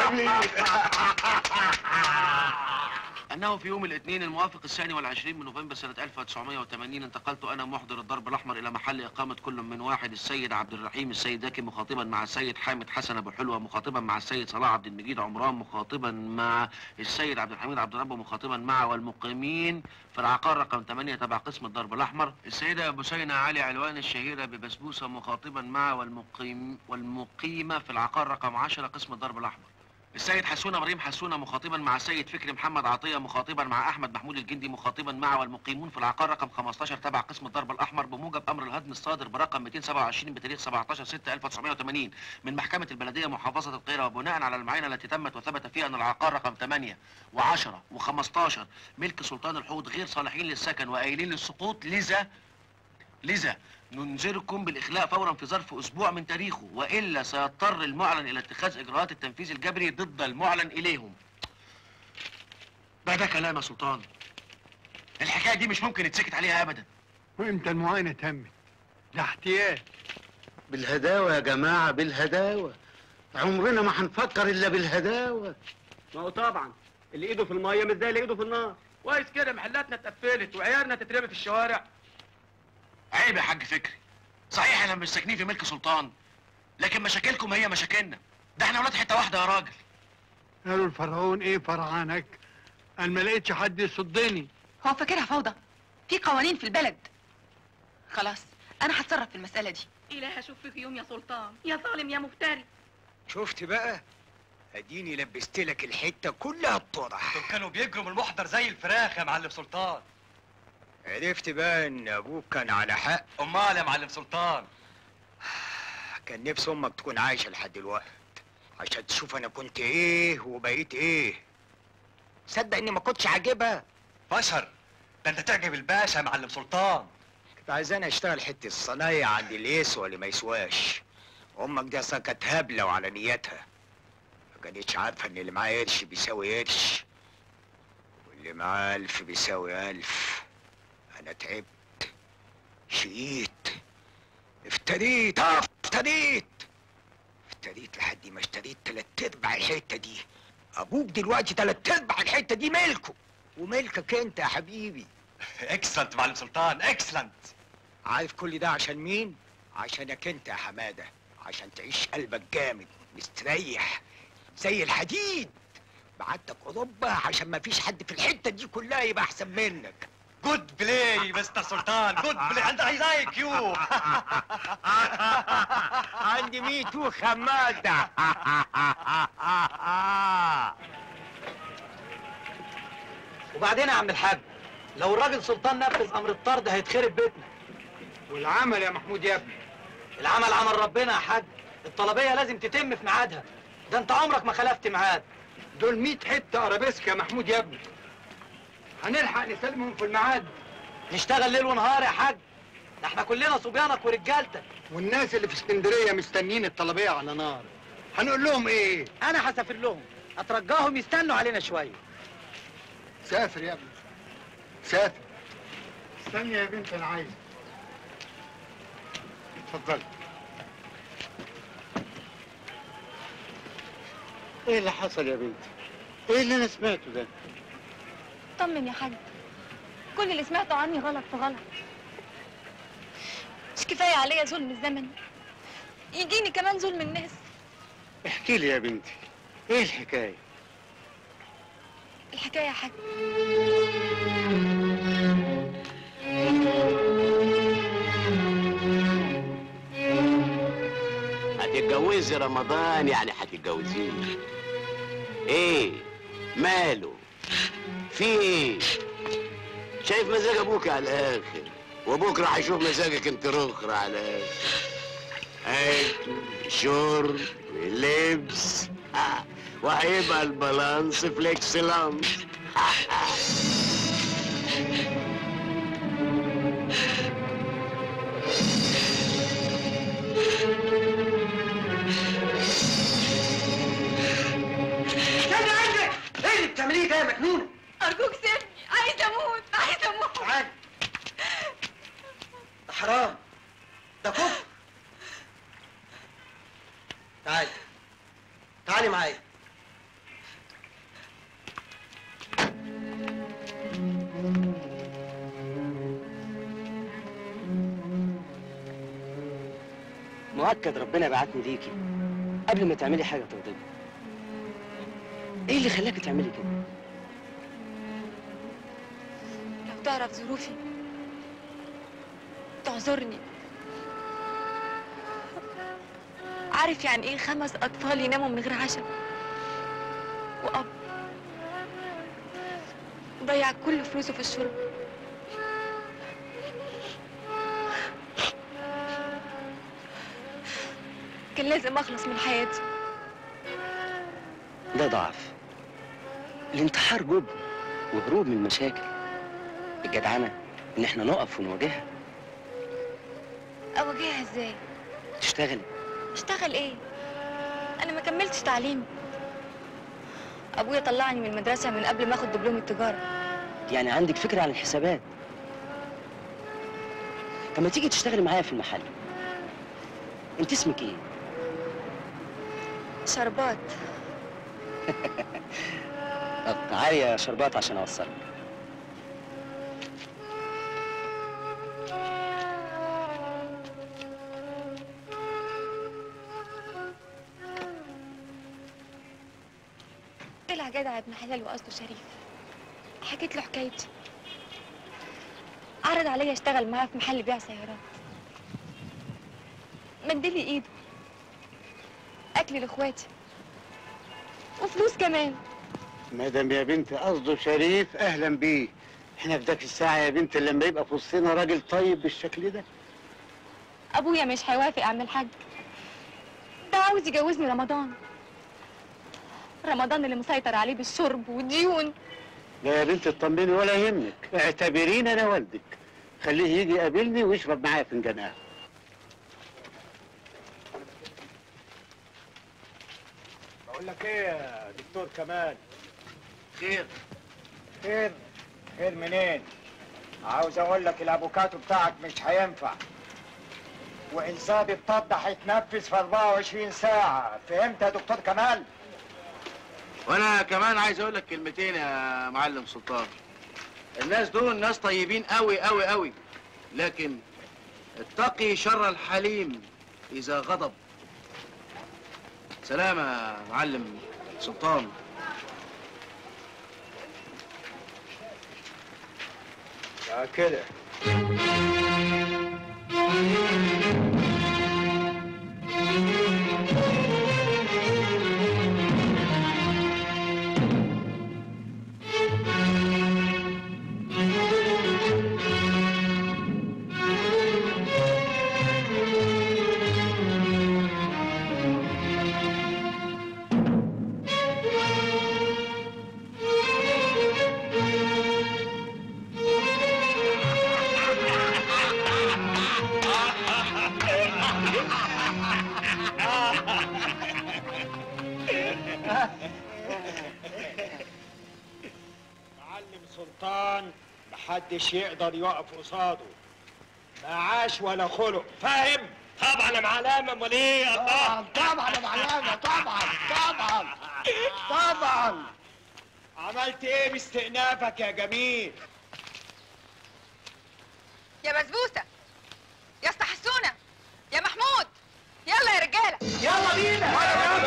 أنه في يوم الاثنين الموافق الثاني والعشرين من نوفمبر سنة 1980 انتقلت أنا محضر الضرب الأحمر إلى محل إقامة كل من واحد السيد عبد الرحيم السيد زكي مخاطبا مع السيد حامد حسن أبو حلوة مخاطبا مع السيد صلاح عبد المجيد عمران مخاطبا مع السيد عبد الحميد عبد الرب مخاطبا مع والمقيمين في العقار رقم 8 تبع قسم الضرب الأحمر السيدة بسينة علي علوان الشهيرة ببسبوسة مخاطبا مع والمقيم والمقيمة في العقار رقم 10 قسم الضرب الأحمر السيد حسونه ابراهيم حسونه مخاطبا مع السيد فكري محمد عطيه مخاطبا مع احمد محمود الجندي مخاطبا مع والمقيمون في العقار رقم 15 تبع قسم الضرب الاحمر بموجب امر الهدم الصادر برقم 227 بتاريخ 17 6 1980 من محكمه البلديه محافظه القاهره وبناء على المعاينه التي تمت وثبت فيها ان العقار رقم 8 و10 و15 ملك سلطان الحوض غير صالحين للسكن وقايلين للسقوط لذا لذا ننذركم بالإخلاء فورا في ظرف أسبوع من تاريخه وإلا سيضطر المعلن إلى اتخاذ إجراءات التنفيذ الجبري ضد المعلن إليهم ده ده كلام يا سلطان الحكاية دي مش ممكن يتسكت عليها أبدا وامتى المعاينة تمت؟ ده احتياج بالهداوة يا جماعة بالهداوة عمرنا ما هنفكر إلا بالهداوة ما هو طبعا اللي ايده في الميه مش زي اللي ايده في النار كويس كده محلاتنا اتقفلت وعيالنا تترمي في الشوارع عيب يا حاج فكري صحيح احنا مش ساكنين في ملك سلطان لكن مشاكلكم هي مشاكلنا ده احنا ولاد حته واحده يا راجل قالوا الفرعون ايه فرعانك؟ انا ما لقيتش حد يصدني هو فاكرها فوضى في قوانين في البلد خلاص انا هتصرف في المساله دي إله أشوف فيك يوم يا سلطان يا ظالم يا مفتري شفت بقى؟ اديني لبست لك الحته كلها الطرح دول كانوا بيجروا من المحضر زي الفراخ يا معلم سلطان عرفت بقى ان ابوك كان على حق امال يا معلم سلطان كان نفسي امك تكون عايشه لحد دلوقتي عشان تشوف انا كنت ايه وبقيت ايه صدق اني ما كنتش عاجبها بشر ده انت تعجب الباشا يا معلم سلطان كنت عايزاني اشتغل حته الصنايع عند اللي يسوى اللي ما يسواش امك دي اصلا كانت هبله وعلى نيتها ما كانتش عارفه ان اللي معاه قرش بيساوي قرش واللي معاه الف بيساوي الف انا تعبت شقيت افتريت اه افتريت افتريت لحد ما اشتريت تلات ارباع الحته دي ابوك دلوقتي تلات ارباع الحته دي ملكه وملكك انت يا حبيبي اكسلنت معلم سلطان اكسلنت عارف كل ده عشان مين؟ عشانك انت يا حماده عشان تعيش قلبك جامد مستريح زي الحديد بعتك اوروبا عشان ما فيش حد في الحته دي كلها يبقى احسن منك جود بلاي مستر سلطان جود بلاي انت عايز اي كيو عندي ميتو خمادة وبعدين يا عم الحاج لو الراجل سلطان نفذ امر الطرد هيتخرب بيتنا والعمل يا محمود يا ابني العمل عمل ربنا يا حاج الطلبيه لازم تتم في ميعادها ده انت عمرك ما خلفت ميعاد دول 100 حته ارابيسك يا محمود يا ابني هنلحق نسلمهم في الميعاد نشتغل ليل ونهار يا حاج ده احنا كلنا صبيانك ورجالتك والناس اللي في اسكندريه مستنيين الطلبيه على نار هنقول لهم ايه انا هسافر لهم اترجاهم يستنوا علينا شويه سافر يا ابني سافر استني يا بنت انا عايز اتفضلي ايه اللي حصل يا بنتي ايه اللي انا سمعته ده طمن يا حاج كل اللي سمعته عني غلط في غلط مش كفايه عليا ظلم الزمن يجيني كمان ظلم الناس احكي لي يا بنتي ايه الحكايه الحكايه يا حاج هتتجوزي رمضان يعني هتتجوزيه ايه ماله في ايه شايف مزاج ابوك على الاخر وبكره هيشوف مزاجك انت رخر على الاخر اكل شرب لبس آه، وهيبقى البالانس فليكسلانس استنى عندك ايه اللي بتعمليه ده يا مجنونه ارجوك سيبني عايزه اموت عايزه اموت تعالي ده حرام ده كفر تعالي تعالي معايا مؤكد ربنا بعتني ليكي قبل ما تعملي حاجه تغضبني ايه اللي خلاكي تعملي كده لو تعرف ظروفي تعذرني عارف يعني ايه خمس اطفال يناموا من غير عشاء واب ضيع كل فلوسه في الشرب كان لازم اخلص من حياتي ده ضعف الانتحار جبن وهروب من المشاكل الجدعنه ان احنا نقف ونواجهها اواجهها ازاي تشتغلي اشتغل ايه انا ما كملتش تعليمي ابويا طلعني من المدرسه من قبل ما اخد دبلوم التجاره يعني عندك فكره عن الحسابات طب ما تيجي تشتغلي معايا في المحل انت اسمك ايه شربات طب تعالي يا شربات عشان اوصلك طلع جدع ابن حلال وقصده شريف حكيت له حكايتي عرض عليا اشتغل معاه في محل بيع سيارات مدلي ايده اكل لاخواتي وفلوس كمان مادام يا بنت قصده شريف اهلا بيه احنا في ذاك الساعه يا بنت لما يبقى في وسطنا راجل طيب بالشكل ده ابويا مش هيوافق اعمل حاج ده عاوز يجوزني رمضان رمضان اللي مسيطر عليه بالشرب والديون لا يا بنت اطمني ولا يهمك اعتبريني انا والدك خليه يجي يقابلني ويشرب معايا فنجان قهوه بقول لك ايه يا دكتور كمال خير خير خير منين عاوز اقول لك الافوكاتو بتاعك مش هينفع وانساب الطب هيتنفذ في 24 ساعة فهمت يا دكتور كمال؟ وانا كمان عايز اقول لك كلمتين يا معلم سلطان الناس دول ناس طيبين قوي قوي قوي لكن اتقي شر الحليم اذا غضب سلام يا معلم سلطان اه كده معلم سلطان محدش يقدر يقف قصاده معاش ولا خلق فاهم؟ طبعا يا معلم امال ايه يا طبعا طبعا يا معلمة طبعا طبعا طبعا عملت ايه باستئنافك يا جميل؟ يا بسبوسه يا اسطى حسونه يا محمود يلا يا رجاله يلا بينا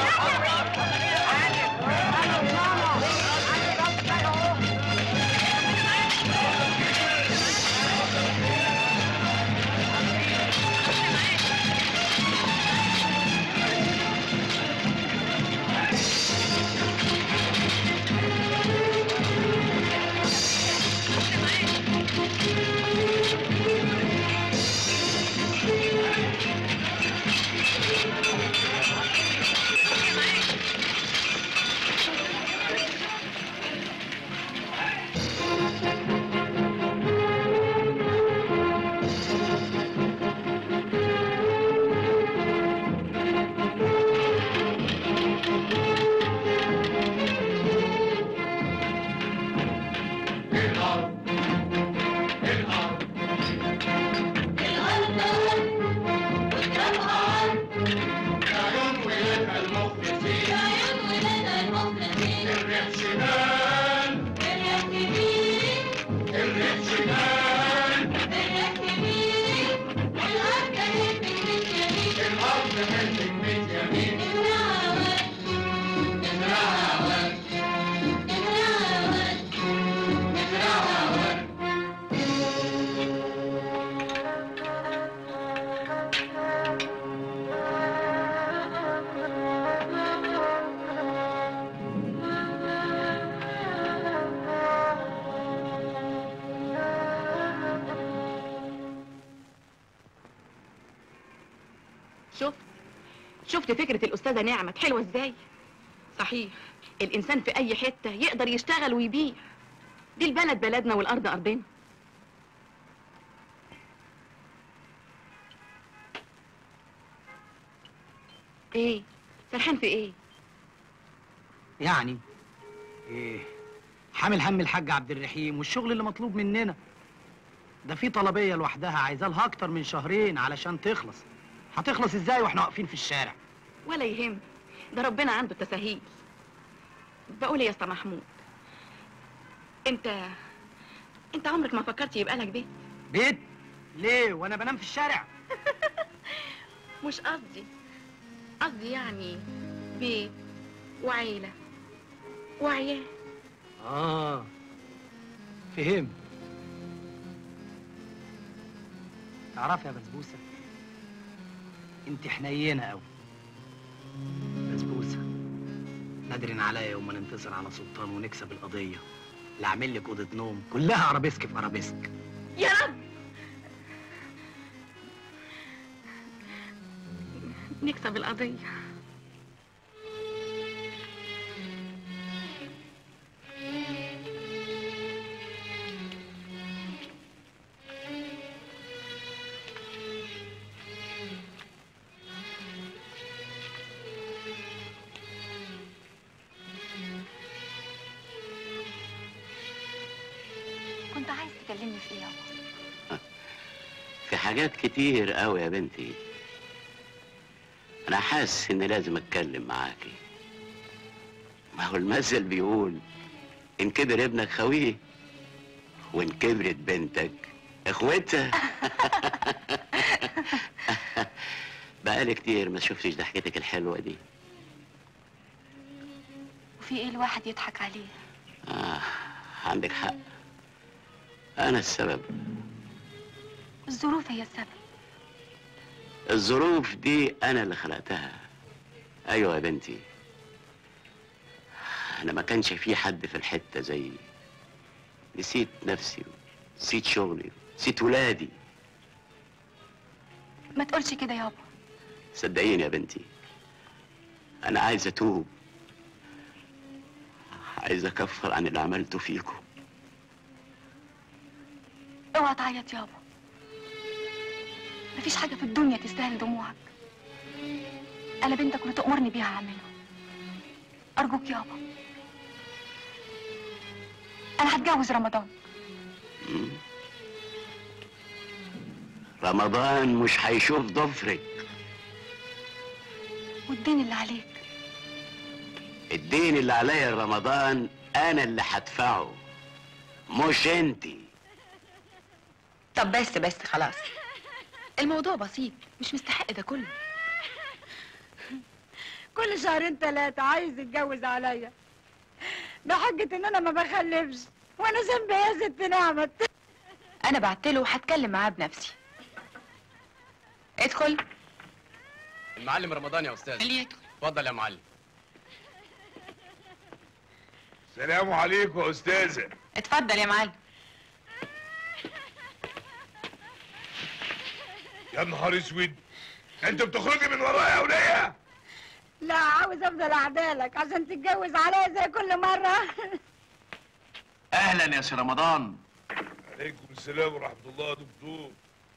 شفت شفت فكره الاستاذه نعمت حلوه ازاي صحيح الانسان في اي حته يقدر يشتغل ويبيع دي البلد بلدنا والارض ارضنا ايه سرحان في ايه يعني ايه حامل هم الحاج عبد الرحيم والشغل اللي مطلوب مننا ده في طلبيه لوحدها عايزه لها اكتر من شهرين علشان تخلص هتخلص ازاي واحنا واقفين في الشارع ولا يهم ده ربنا عنده تساهيل بقول يا اسطى محمود انت انت عمرك ما فكرت يبقى لك بيت بيت ليه وانا بنام في الشارع مش قصدي قصدي يعني بيت وعيلة وعيال اه فهم تعرف يا بسبوسه انت حنينه قوي بسبوسه نادرين عليا يوم ما ننتصر على سلطان ونكسب القضيه لا اعمل لك اوضه نوم كلها ارابيسك في ارابيسك يا رب نكسب القضية كنت عايز تكلمني في ايه يا بابا في حاجات كتير قوي يا بنتي انا حاسس اني لازم اتكلم معاكي ما هو المثل بيقول ان كبر ابنك خويه وان كبرت بنتك اخوتها بقالي كتير ما شفتش ضحكتك الحلوه دي وفي ايه الواحد يضحك عليه آه عندك حق أنا السبب الظروف هي السبب الظروف دي أنا اللي خلقتها أيوة يا بنتي أنا ما كانش في حد في الحتة زيي نسيت نفسي نسيت شغلي نسيت ولادي ما تقولش كده يابا صدقيني يا بنتي أنا عايز أتوب عايز أكفر عن اللي عملته فيكم اوعى تعيط يابا مفيش حاجة في الدنيا تستاهل دموعك أنا بنتك اللي تأمرني بيها أعمله أرجوك يابا أنا هتجوز رمضان مم. رمضان مش هيشوف ضفرك والدين اللي عليك الدين اللي عليا رمضان انا اللي هدفعه مش انتي طب بس بس خلاص الموضوع بسيط مش مستحق ده كله كل شهرين ثلاثة عايز يتجوز عليا بحجة ان انا ما بخلفش وانا ذنبي إيه يا ست نعمت انا بعتله وهتكلم معاه بنفسي ادخل المعلم رمضان يا استاذ اللي يدخل اتفضل يا معلم السلام عليكم يا استاذه اتفضل يا معلم يا نهار اسود انت بتخرجي من ورايا يا وليه لا عاوز افضل اعدالك عشان تتجوز عليا زي كل مرة اهلا يا سي رمضان عليكم السلام ورحمه الله يا دكتور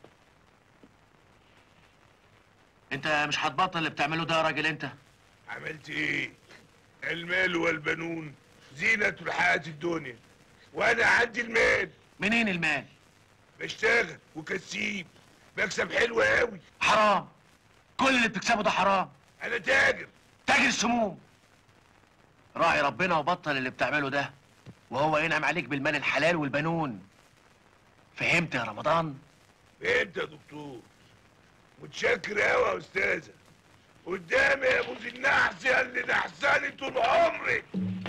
انت مش هتبطل اللي بتعمله ده يا راجل انت عملت ايه المال والبنون زينة الحياة الدنيا وانا عندي المال منين المال بشتغل وكسيب بكسب حلو قوي حرام كل اللي بتكسبه ده حرام انا تاجر تاجر السموم راعي ربنا وبطل اللي بتعمله ده وهو ينعم عليك بالمال الحلال والبنون فهمت يا رمضان فهمت يا دكتور متشكر قوي يا استاذه قدامي يا ابو ذي النحس يا اللي نحساني طول عمري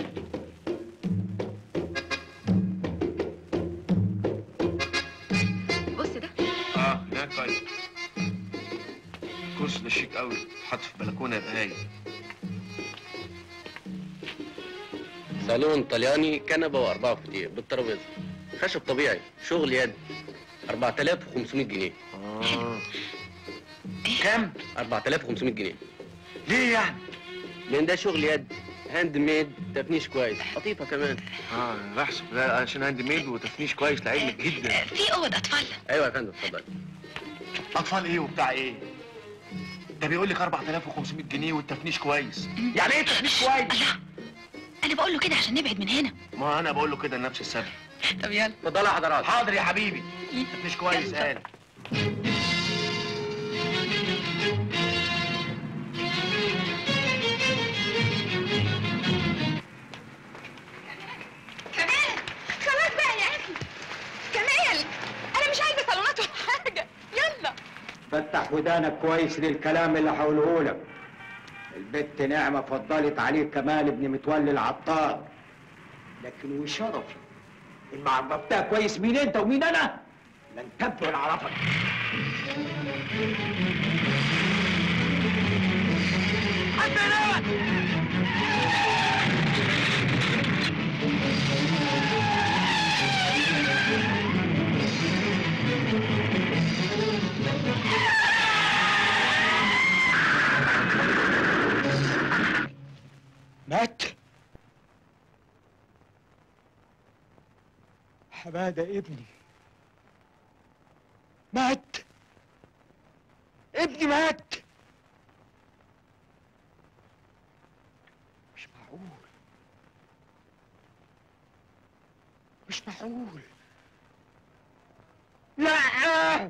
بص ده اه هناك طيب كرسي ده شيك قوي حط في بلكونه يبقى هايل صالون طلياني كنبه واربعه فتير بالترابيزه خشب طبيعي شغل يد 4500 جنيه اه كام 4500 جنيه ليه يعني لان ده شغل يد هاند ميد تفنيش كويس قطيفه كمان اه بحسب لا عشان هاند ميد وتفنيش كويس لعلمك جدا في اوضه اطفال ايوه يا فندم اتفضل اطفال ايه وبتاع ايه ده بيقول لك 4500 جنيه والتفنيش كويس يعني ايه تفنيش كويس انا بقول له كده عشان نبعد من هنا ما انا بقول له كده لنفس السبب طب يلا اتفضل يا حضرات حاضر يا حبيبي تفنيش كويس قال كمال خلاص بقى يا اخي كمال انا مش عايزه صالونات ولا حاجه يلا فتح ودانك كويس للكلام اللي هقوله لك البت نعمة فضلت عليك كمال ابن متولي العطار لكن وشرفي ان ما عرفتها كويس مين انت ومين انا لن تبدو ان عرفك مات حمادة ابني مات ابني مات مش معقول مش معقول لا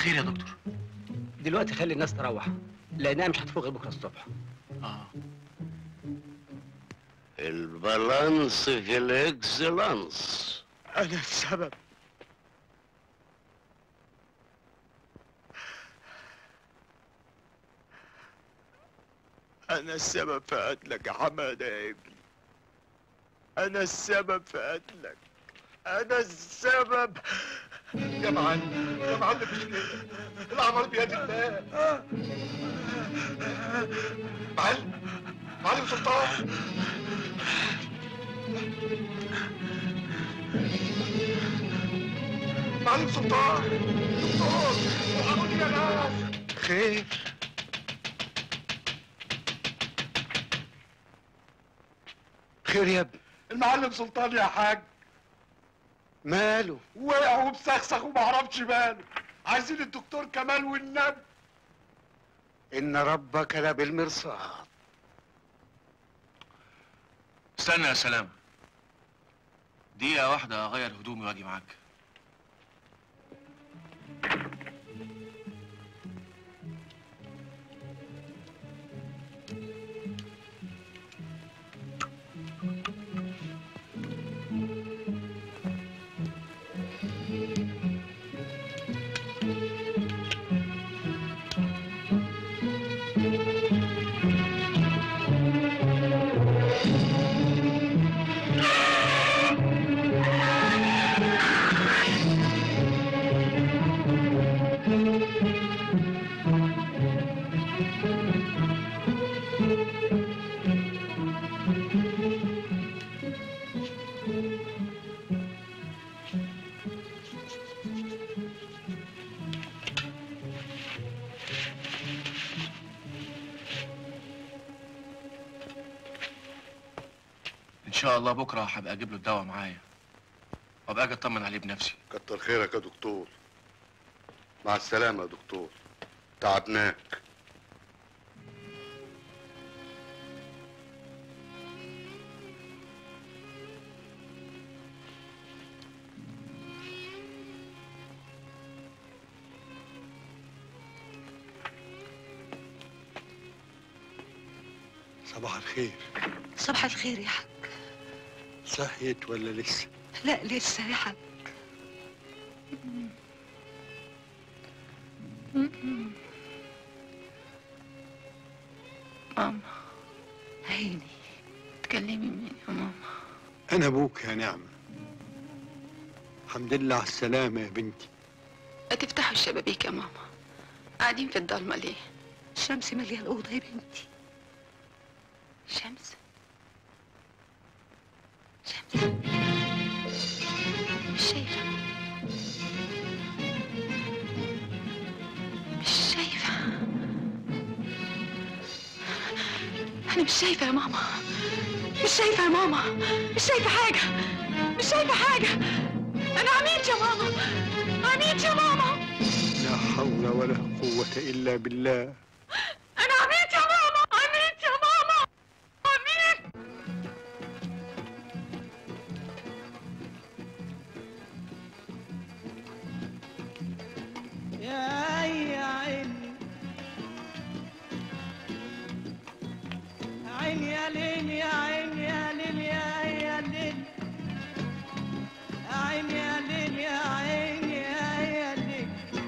خير يا دكتور دلوقتي خلي الناس تروح لانها مش هتفوق غير بكره الصبح اه البالانس في الاكسلانس انا السبب انا السبب في قتلك يا حماده يا ابني انا السبب في قتلك انا السبب يا معلم يا معلم مش كده الاعمال بيد الله معلم معلم سلطان معلم سلطان دكتور الحقوني يا ناس خير خير يا ابني المعلم سلطان يا حاج ماله وقع ومسخسخ ومعرفش ماله عايزين الدكتور كمال والنبي ان ربك لبالمرصاد استنى يا سلام دقيقة واحدة أغير هدومي وأجي معاك إن شاء الله بكرة هبقى أجيب له الدواء معايا وأبقى أجي أطمن عليه بنفسي كتر خيرك يا دكتور مع السلامة يا دكتور تعبناك صباح الخير صباح الخير يا حاج صحيت ولا لسه لا لسه يا حاج ماما عيني تكلمي مين يا ماما انا ابوك يا نعمه الحمد لله على السلامه يا بنتي ما تفتحوا الشبابيك يا ماما قاعدين في الضلمة ليه الشمس ماليه الاوضه يا بنتي شمس شمس مش شايفة مش شايفة أنا مش شايفة يا ماما مش شايفة يا ماما مش شايفة حاجة مش شايفة حاجة أنا عميت يا ماما عميت يا ماما لا حول ولا قوه الا بالله أنا عميت يا ماما عميت يا ماما عميت يا يا عيني عين يا ليل يا عين يا ليل يا يا ليل عين يا ليل يا عين يا يا ليل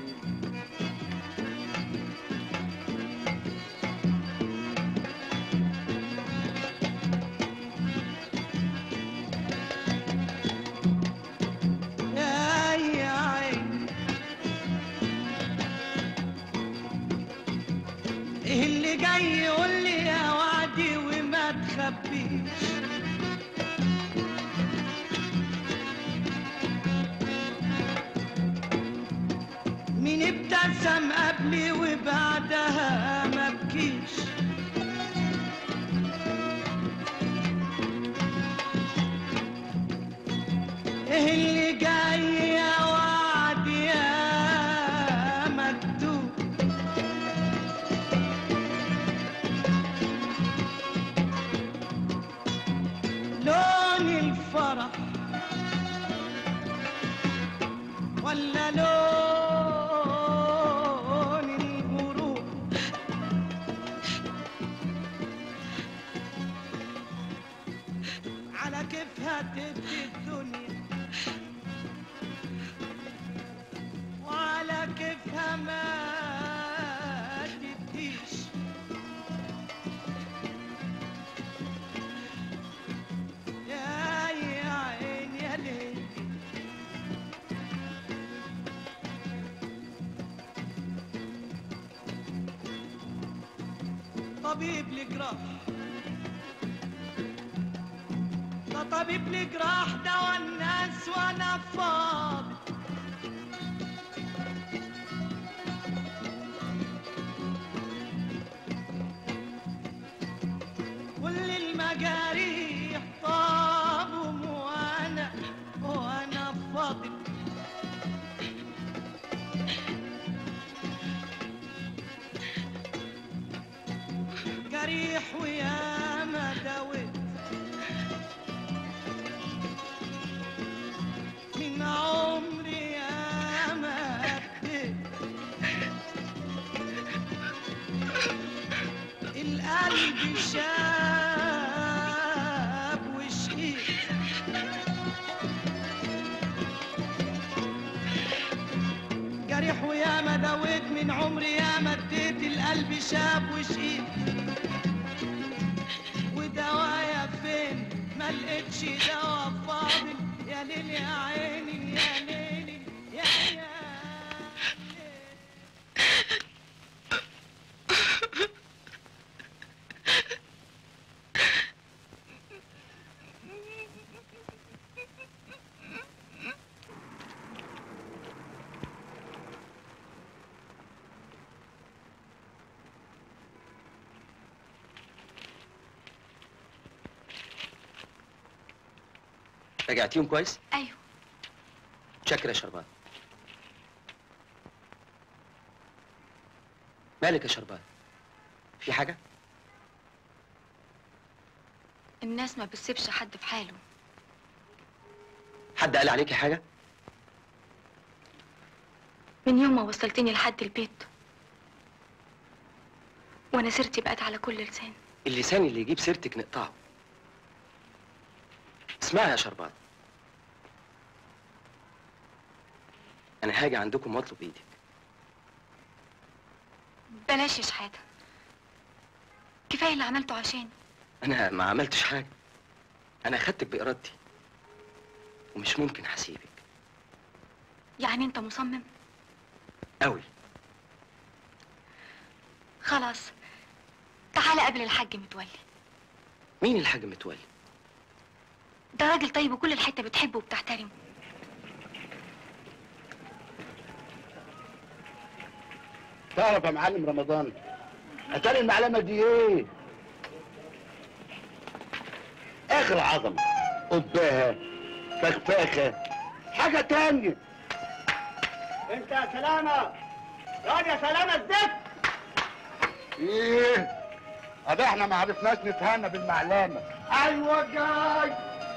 يا يا عين ايه اللي جاي يقول لي يا وعدي وما تخبيش مين ابتسم قبلي وبعدها ما بكيش ايه اللي جاي يا وعد يا مكتوب لون الفرح ولا لون تدي الدنيا وعلى كيفها ما تديش يا يا عين يا ليل طبيب الجراح ده طبيب الجراح ده والناس وانا فاضي كل المجاريح طابهم وانا وانا فاضي جريح ويا ما داويت من عمري يا ما اديت القلب شاب وشقيت جريح ويا ما داويت من عمري يا ما اديت القلب شاب وشقيت ودوايا فين ما لقيتش دوا فاضل يا ليل يا عيني يا ليل يا يا رجعتيهم كويس؟ ايوه شكرا يا شربات مالك يا شربات؟ في حاجة؟ الناس ما بتسيبش حد في حاله حد قال عليكي حاجة؟ من يوم ما وصلتني لحد البيت وانا سيرتي بقت على كل لسان اللسان اللي يجيب سيرتك نقطعه اسمعي يا شربات انا هاجي عندكم واطلب ايدك بلاش يا شحاته كفايه اللي عملته عشاني انا ما عملتش حاجة انا خدتك بارادتي ومش ممكن هسيبك يعني انت مصمم قوي خلاص تعالى قبل الحاج متولي مين الحاج متولي ده راجل طيب وكل الحته بتحبه وبتحترمه تعرف يا معلم رمضان اتاري المعلمه دي ايه اخر عظمه قباها فخفاخه حاجه تانية انت يا سلامة ياض يا سلامة الزفت ايه ادي احنا ما عرفناش نتهنى بالمعلمه ايوه جاي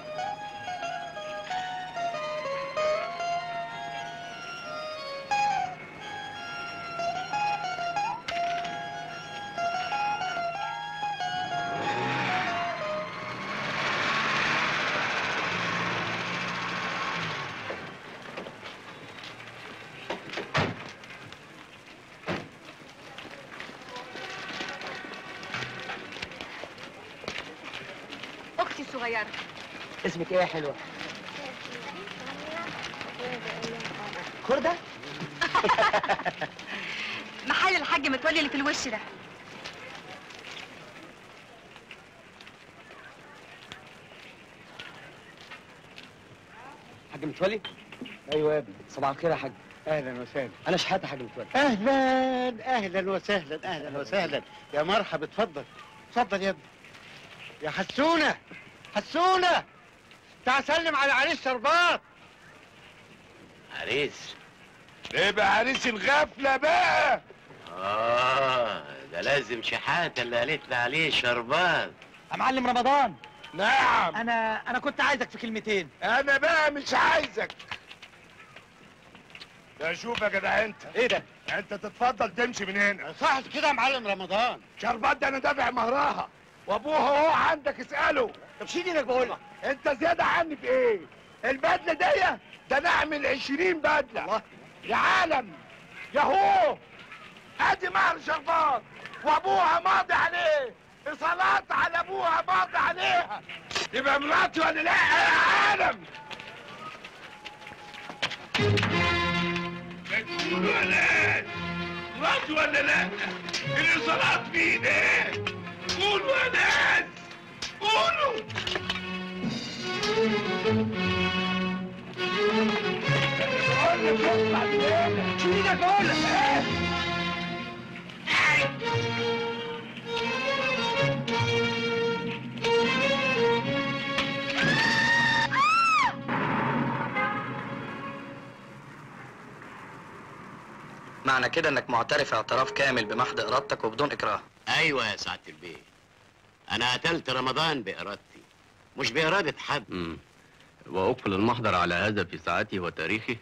اختي الصغيره اسمك ايه يا حلوة؟ خردة؟ محل الحاج متولي اللي في الوش ده حاج متولي؟ ايوه يا ابني صباح الخير يا حاج اهلا وسهلا انا شحاته يا حاج متولي اهلا اهلا وسهلا اهلا وسهلا يا مرحبا اتفضل اتفضل يا ابني يا حسونه حسونه تعال سلم على عريس شربات عريس ايه بقى عريس الغفله بقى اه ده لازم شحاته اللي قالت لي عليه شربات يا معلم رمضان نعم انا انا كنت عايزك في كلمتين انا بقى مش عايزك ده شوف يا جدع انت ايه ده انت تتفضل تمشي من هنا صح كده يا معلم رمضان شربات ده انا دافع مهرها وابوها هو عندك اساله طب شيل ايدك بقول لك انت زياده عني في ايه البدله دي ده نعمل 20 بدله يا عالم يا هو ادي مهر شربات وابوها ماضي عليه اصالات على ابوها ماضي عليها يبقى مراتي ولا لا يا عالم بتقول ولا مراتي ولا لا الاصالات مين ايه قولوا يا ناس قولوا بقول لك اطلع من هنا شو ايدك بقول لك ايه معنى كده انك معترف اعتراف كامل بمحض ارادتك وبدون اكراه ايوه يا سعاده البيه انا قتلت رمضان بارادتي مش باراده حد مم. وأقفل المحضر على هذا في ساعته وتاريخه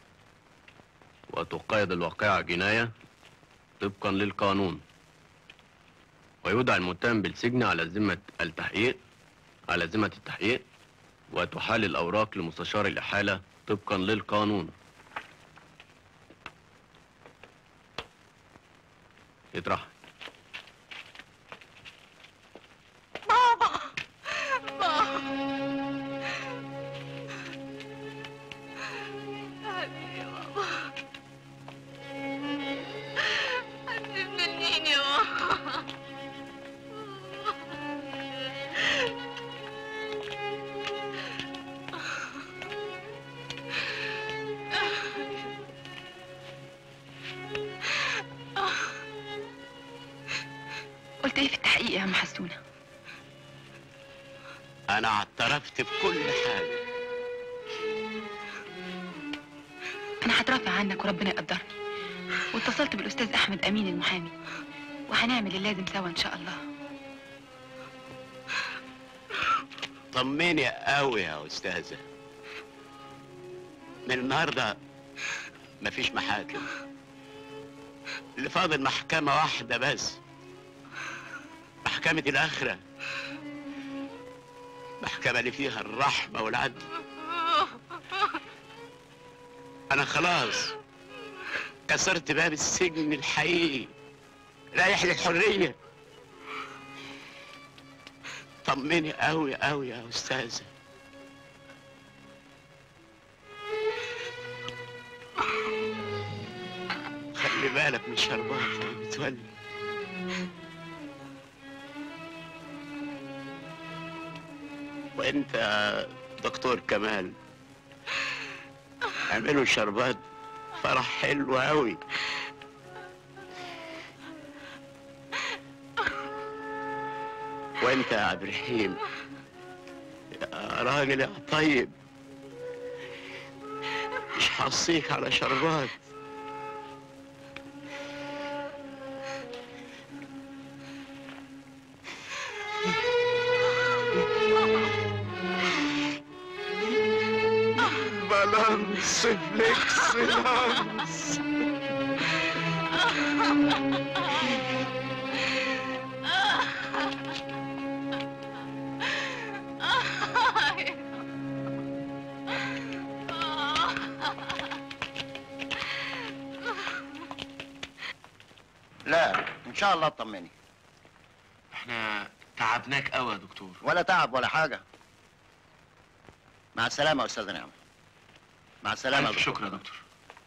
وتقيد الواقعة جناية طبقا للقانون ويودع المتهم بالسجن على ذمة التحقيق على ذمة التحقيق وتحال الأوراق لمستشار الإحالة طبقا للقانون يطرح بابا بابا حبيبي يا بابا حبيبي منين يا بابا قلت ايه في التحقيق يا عم حسونه انا اعترفت بكل حاجه انا هترافع عنك وربنا يقدرني واتصلت بالاستاذ احمد امين المحامي وهنعمل اللازم سوا ان شاء الله طمني قوي يا استاذه من النهارده مفيش محاكم اللي فاضل محكمه واحده بس محكمه الاخره محكمه اللي فيها الرحمه والعدل انا خلاص كسرت باب السجن الحقيقي رايح للحريه طمني قوي قوي يا استاذه خلي بالك من شربات يا متولي وانت يا دكتور كمال اعملوا شربات فرح حلو قوي وانت يا عبد الرحيم يا راجل يا طيب مش حصيك على شربات بالانس فليكس لانس لا ان شاء الله اطمني احنا تعبناك قوي يا دكتور ولا تعب ولا حاجه مع السلامه يا استاذ نعمه مع السلامه ألف شكر يا دكتور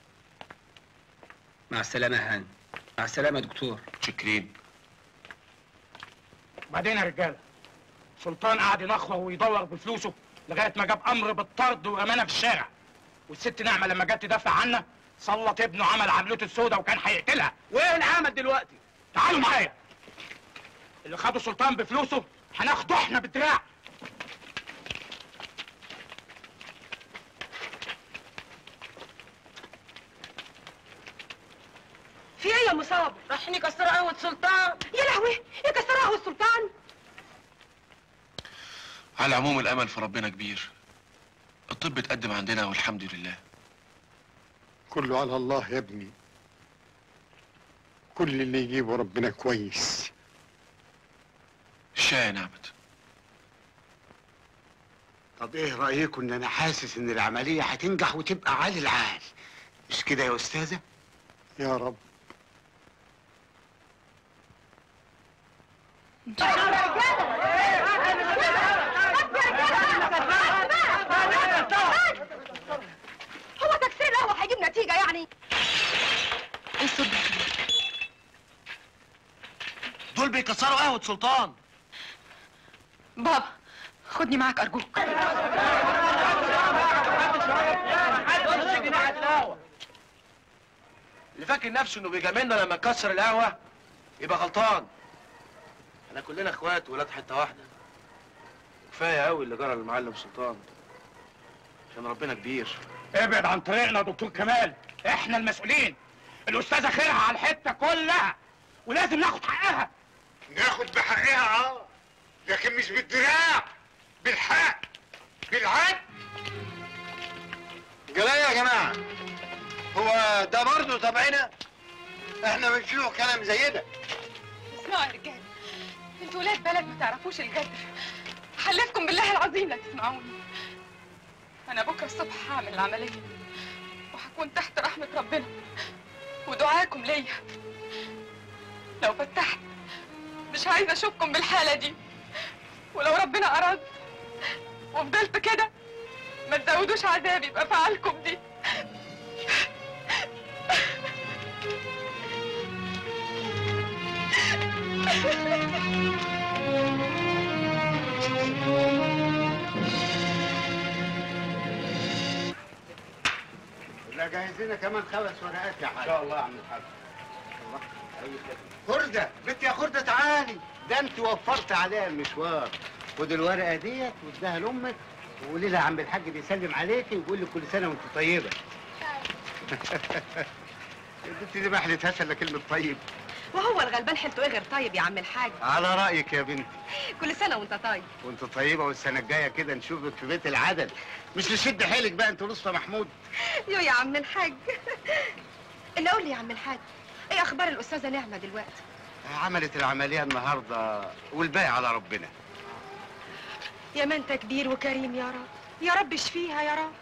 مع السلامة يا هاني مع السلامة يا دكتور شكرين بعدين يا رجاله سلطان قعد ينخر ويدور بفلوسه لغايه ما جاب امر بالطرد ورمانا في الشارع والست نعمه لما جت تدافع عنا سلط ابنه عمل عملته السوداء وكان هيقتلها وايه العمل دلوقتي تعالوا معايا اللي خدوا سلطان بفلوسه هناخده احنا بالدراع في ايه يا مصاب؟ رايحين يكسروا قهوة سلطان يا لهوي يكسروا قهوة سلطان على العموم الامل في ربنا كبير الطب اتقدم عندنا والحمد لله كله على الله يا ابني كل اللي يجيبه ربنا كويس الشاي يا نعمت طب ايه رايكم ان انا حاسس ان العمليه هتنجح وتبقى عالي العال مش كده يا استاذه يا رب هو تكسير القهوه هيجيب نتيجه يعني ايه الصوت ده دول بيكسروا قهوة سلطان بابا خدني معاك ارجوك اللي فاكر نفسه انه بيجاملنا لما نكسر القهوة يبقى غلطان احنا كلنا اخوات ولاد حتة واحدة كفاية قوي اللي جرى للمعلم سلطان عشان ربنا كبير ابعد عن طريقنا يا دكتور كمال احنا المسؤولين الاستاذه خيرها على الحته كلها ولازم ناخد حقها ناخد بحقها اه لكن مش بالدراع بالحق بالعدل جلاية يا جماعة هو ده برضه تبعنا احنا بنشوف كلام زي ده اسمعوا يا رجاله انتوا ولاد بلد ما تعرفوش الجدر حلفكم بالله العظيم لا تسمعوني انا بكره الصبح هعمل العمليه وهكون تحت رحمه ربنا ودعاكم ليا لو فتحت مش عايزه اشوفكم بالحاله دي ولو ربنا اراد وفضلت كده ما تزودوش عذابي بافعالكم دي لا جهز لنا كمان خمس ورقات يا حاج ان شاء الله يا عم الحاج خردة بنت يا خردة تعالي ده انت وفرت عليها المشوار خد الورقة ديت واديها لأمك وقولي لها عم الحاج بيسلم عليكي ويقول لك كل سنة وانت طيبة البنت دي ما حلتهاش الا كلمة طيب وهو الغلبان حلته ايه غير طيب يا عم الحاج على رأيك يا بنتي كل سنه وانت طيب وانت طيبة والسنة الجاية كده نشوفك في بيت العدل مش نشد حيلك بقى انت لطفى محمود يو يا عم الحاج اللي قول لي يا عم الحاج ايه اخبار الاستاذه نعمه دلوقتي عملت العملية النهاردة والباقي على ربنا يا ما انت كبير وكريم يا رب يا رب اشفيها يا رب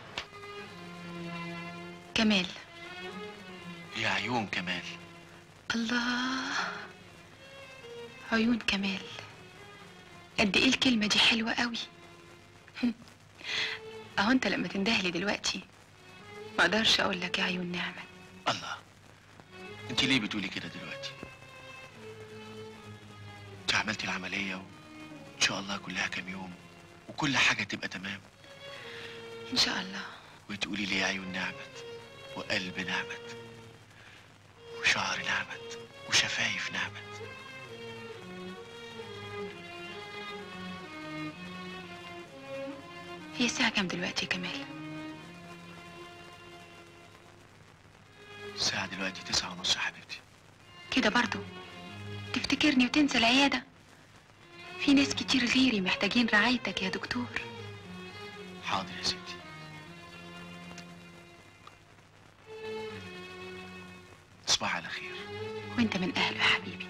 كمال يا عيون كمال الله عيون كمال قد ايه الكلمة دي حلوة قوي اهو انت لما تندهلي دلوقتي ما اقدرش اقول لك يا عيون نعمة الله انت ليه بتقولي كده دلوقتي انت عملتي العملية وان شاء الله كلها كام يوم وكل حاجة تبقى تمام ان شاء الله وتقولي لي يا عيون نعمت وقلب نعمت وشعر نعمت وشفايف نعمت هي الساعة كام دلوقتي يا كمال الساعة دلوقتي تسعة ونص يا حبيبتي كده برضو تفتكرني وتنسى العيادة في ناس كتير غيري محتاجين رعايتك يا دكتور حاضر يا ستي تصبح على خير وانت من اهله يا حبيبي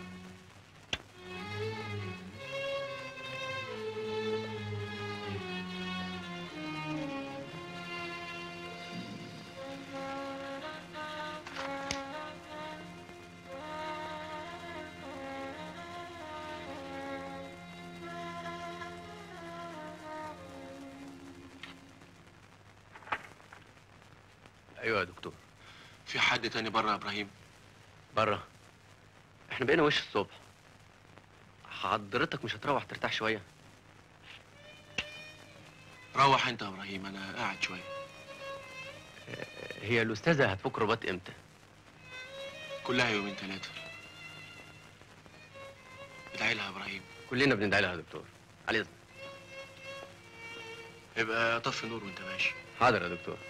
ايوه يا دكتور في حد تاني بره يا ابراهيم بره احنا بقينا وش الصبح حضرتك مش هتروح ترتاح شويه روح انت يا ابراهيم انا قاعد شويه هي الاستاذه هتفك رباط امتى كلها يومين ثلاثه ادعي لها يا ابراهيم كلنا بندعي لها يا دكتور على اذنك ابقى طفي نور وانت ماشي حاضر يا دكتور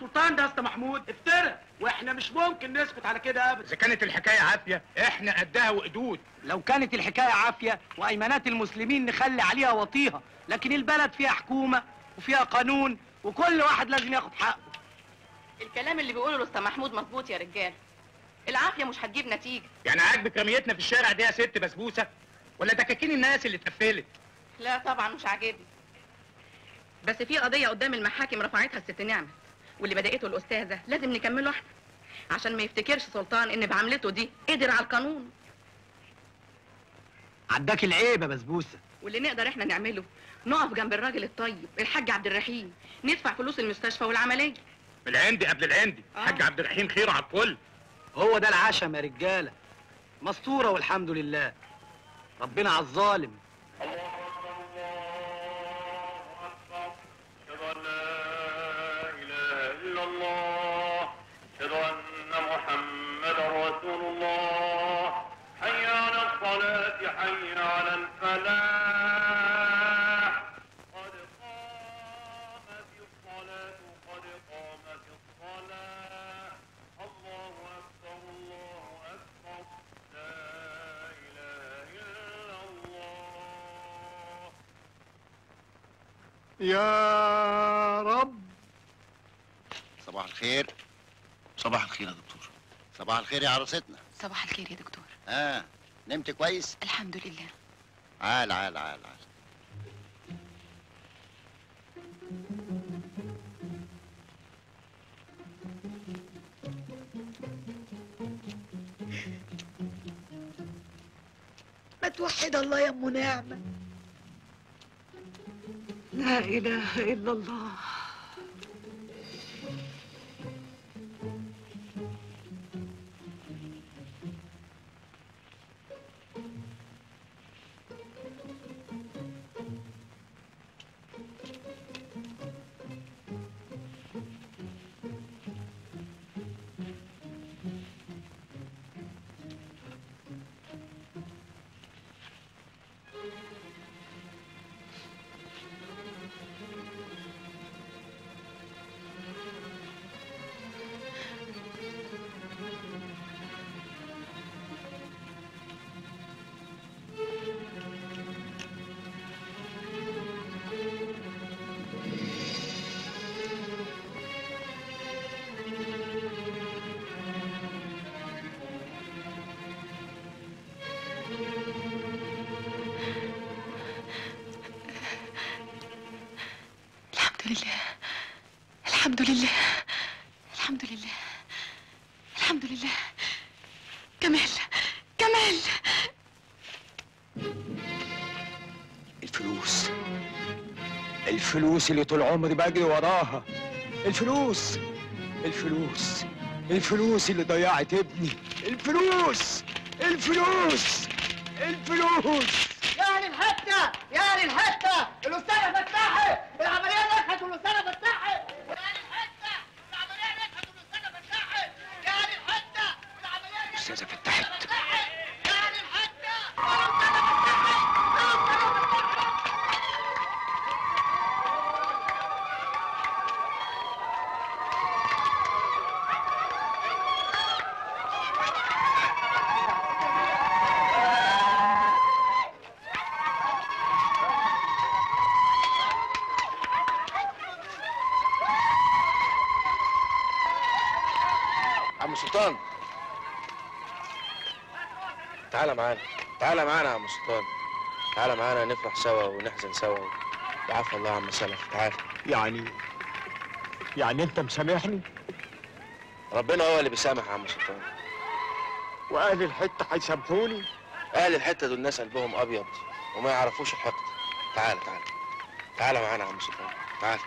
السلطان ده يا اسطى محمود افترى واحنا مش ممكن نسكت على كده ابدا اذا كانت الحكايه عافيه احنا قدها وقدود لو كانت الحكايه عافيه وايمانات المسلمين نخلي عليها وطيها لكن البلد فيها حكومه وفيها قانون وكل واحد لازم ياخد حقه الكلام اللي بيقوله الاسطى محمود مظبوط يا رجال العافيه مش هتجيب نتيجه يعني عاجبك رميتنا في الشارع دي يا ست بسبوسه ولا دكاكين الناس اللي اتقفلت لا طبعا مش عاجبني بس في قضيه قدام المحاكم رفعتها الست نعمه واللي بدأته الاستاذه لازم نكمله احنا عشان ما يفتكرش سلطان ان بعملته دي قدر على القانون عداك العيب يا بسبوسه واللي نقدر احنا نعمله نقف جنب الراجل الطيب الحاج عبد الرحيم ندفع فلوس المستشفى والعمليه العندي قبل العندي حاج عبد الرحيم خير على الكل هو ده العشم يا رجاله مستوره والحمد لله ربنا على الظالم إلا الله أشهد أن محمدا رسول الله حي على الصلاة حي على الفلاح قد قامت الصلاة قد قامت الصلاة الله أكبر الله أكبر لا إله إلا الله يا رب صباح الخير صباح الخير يا دكتور صباح الخير يا عروستنا صباح الخير يا دكتور اه نمت كويس الحمد لله عال عال عال عال ما توحد الله يا ام نعمه لا اله الا الله الحمد لله الحمد لله الحمد لله الحمد لله كمال كمال الفلوس الفلوس اللي طول عمري بجري وراها الفلوس الفلوس الفلوس اللي ضيعت ابني الفلوس الفلوس الفلوس يا للحته يا للحته الاستاذه فتحي العمليه نجحت والاستاذه فتحي يا للحته العمليه نجحت والاستاذه فتحي يا للحته العمليه الاستاذه فتحت يا للحته عم سلطان تعالى معانا تعالى معانا يا عم سلطان تعالى معانا نفرح سوا ونحزن سوا يعفى الله عم سلف تعالى يعني يعني انت مسامحني ربنا هو اللي بيسامح يا عم سلطان واهل الحته هيسامحوني اهل الحته دول ناس قلبهم ابيض وما يعرفوش الحقد تعالى تعالى تعالى معانا يا عم سلطان تعالى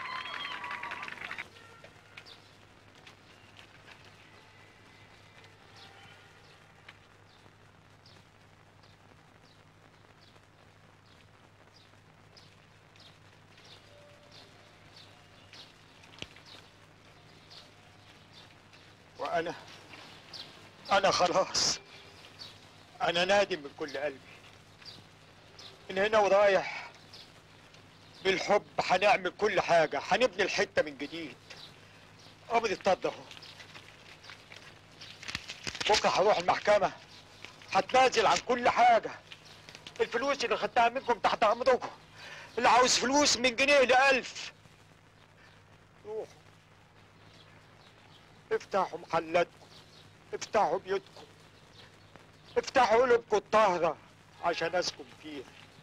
وانا انا خلاص انا نادم من كل قلبي من هنا ورايح بالحب هنعمل كل حاجة هنبني الحتة من جديد قبض الطرد اهو بكره هروح المحكمة هتنازل عن كل حاجة الفلوس اللي خدتها منكم تحت امركم اللي عاوز فلوس من جنيه لألف روحوا افتحوا محلاتكم افتحوا بيوتكم افتحوا قلوبكم الطاهرة عشان اسكن فيها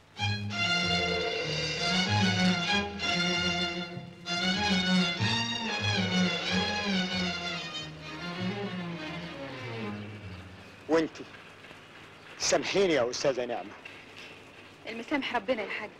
وانتي سامحيني يا استاذة نعمة المسامح ربنا يا حاج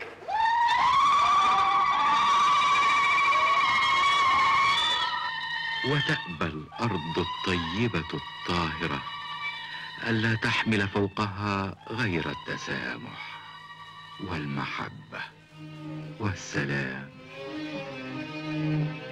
وتأبى الأرض الطيبة الطاهرة ألا تحمل فوقها غير التسامح والمحبة والسلام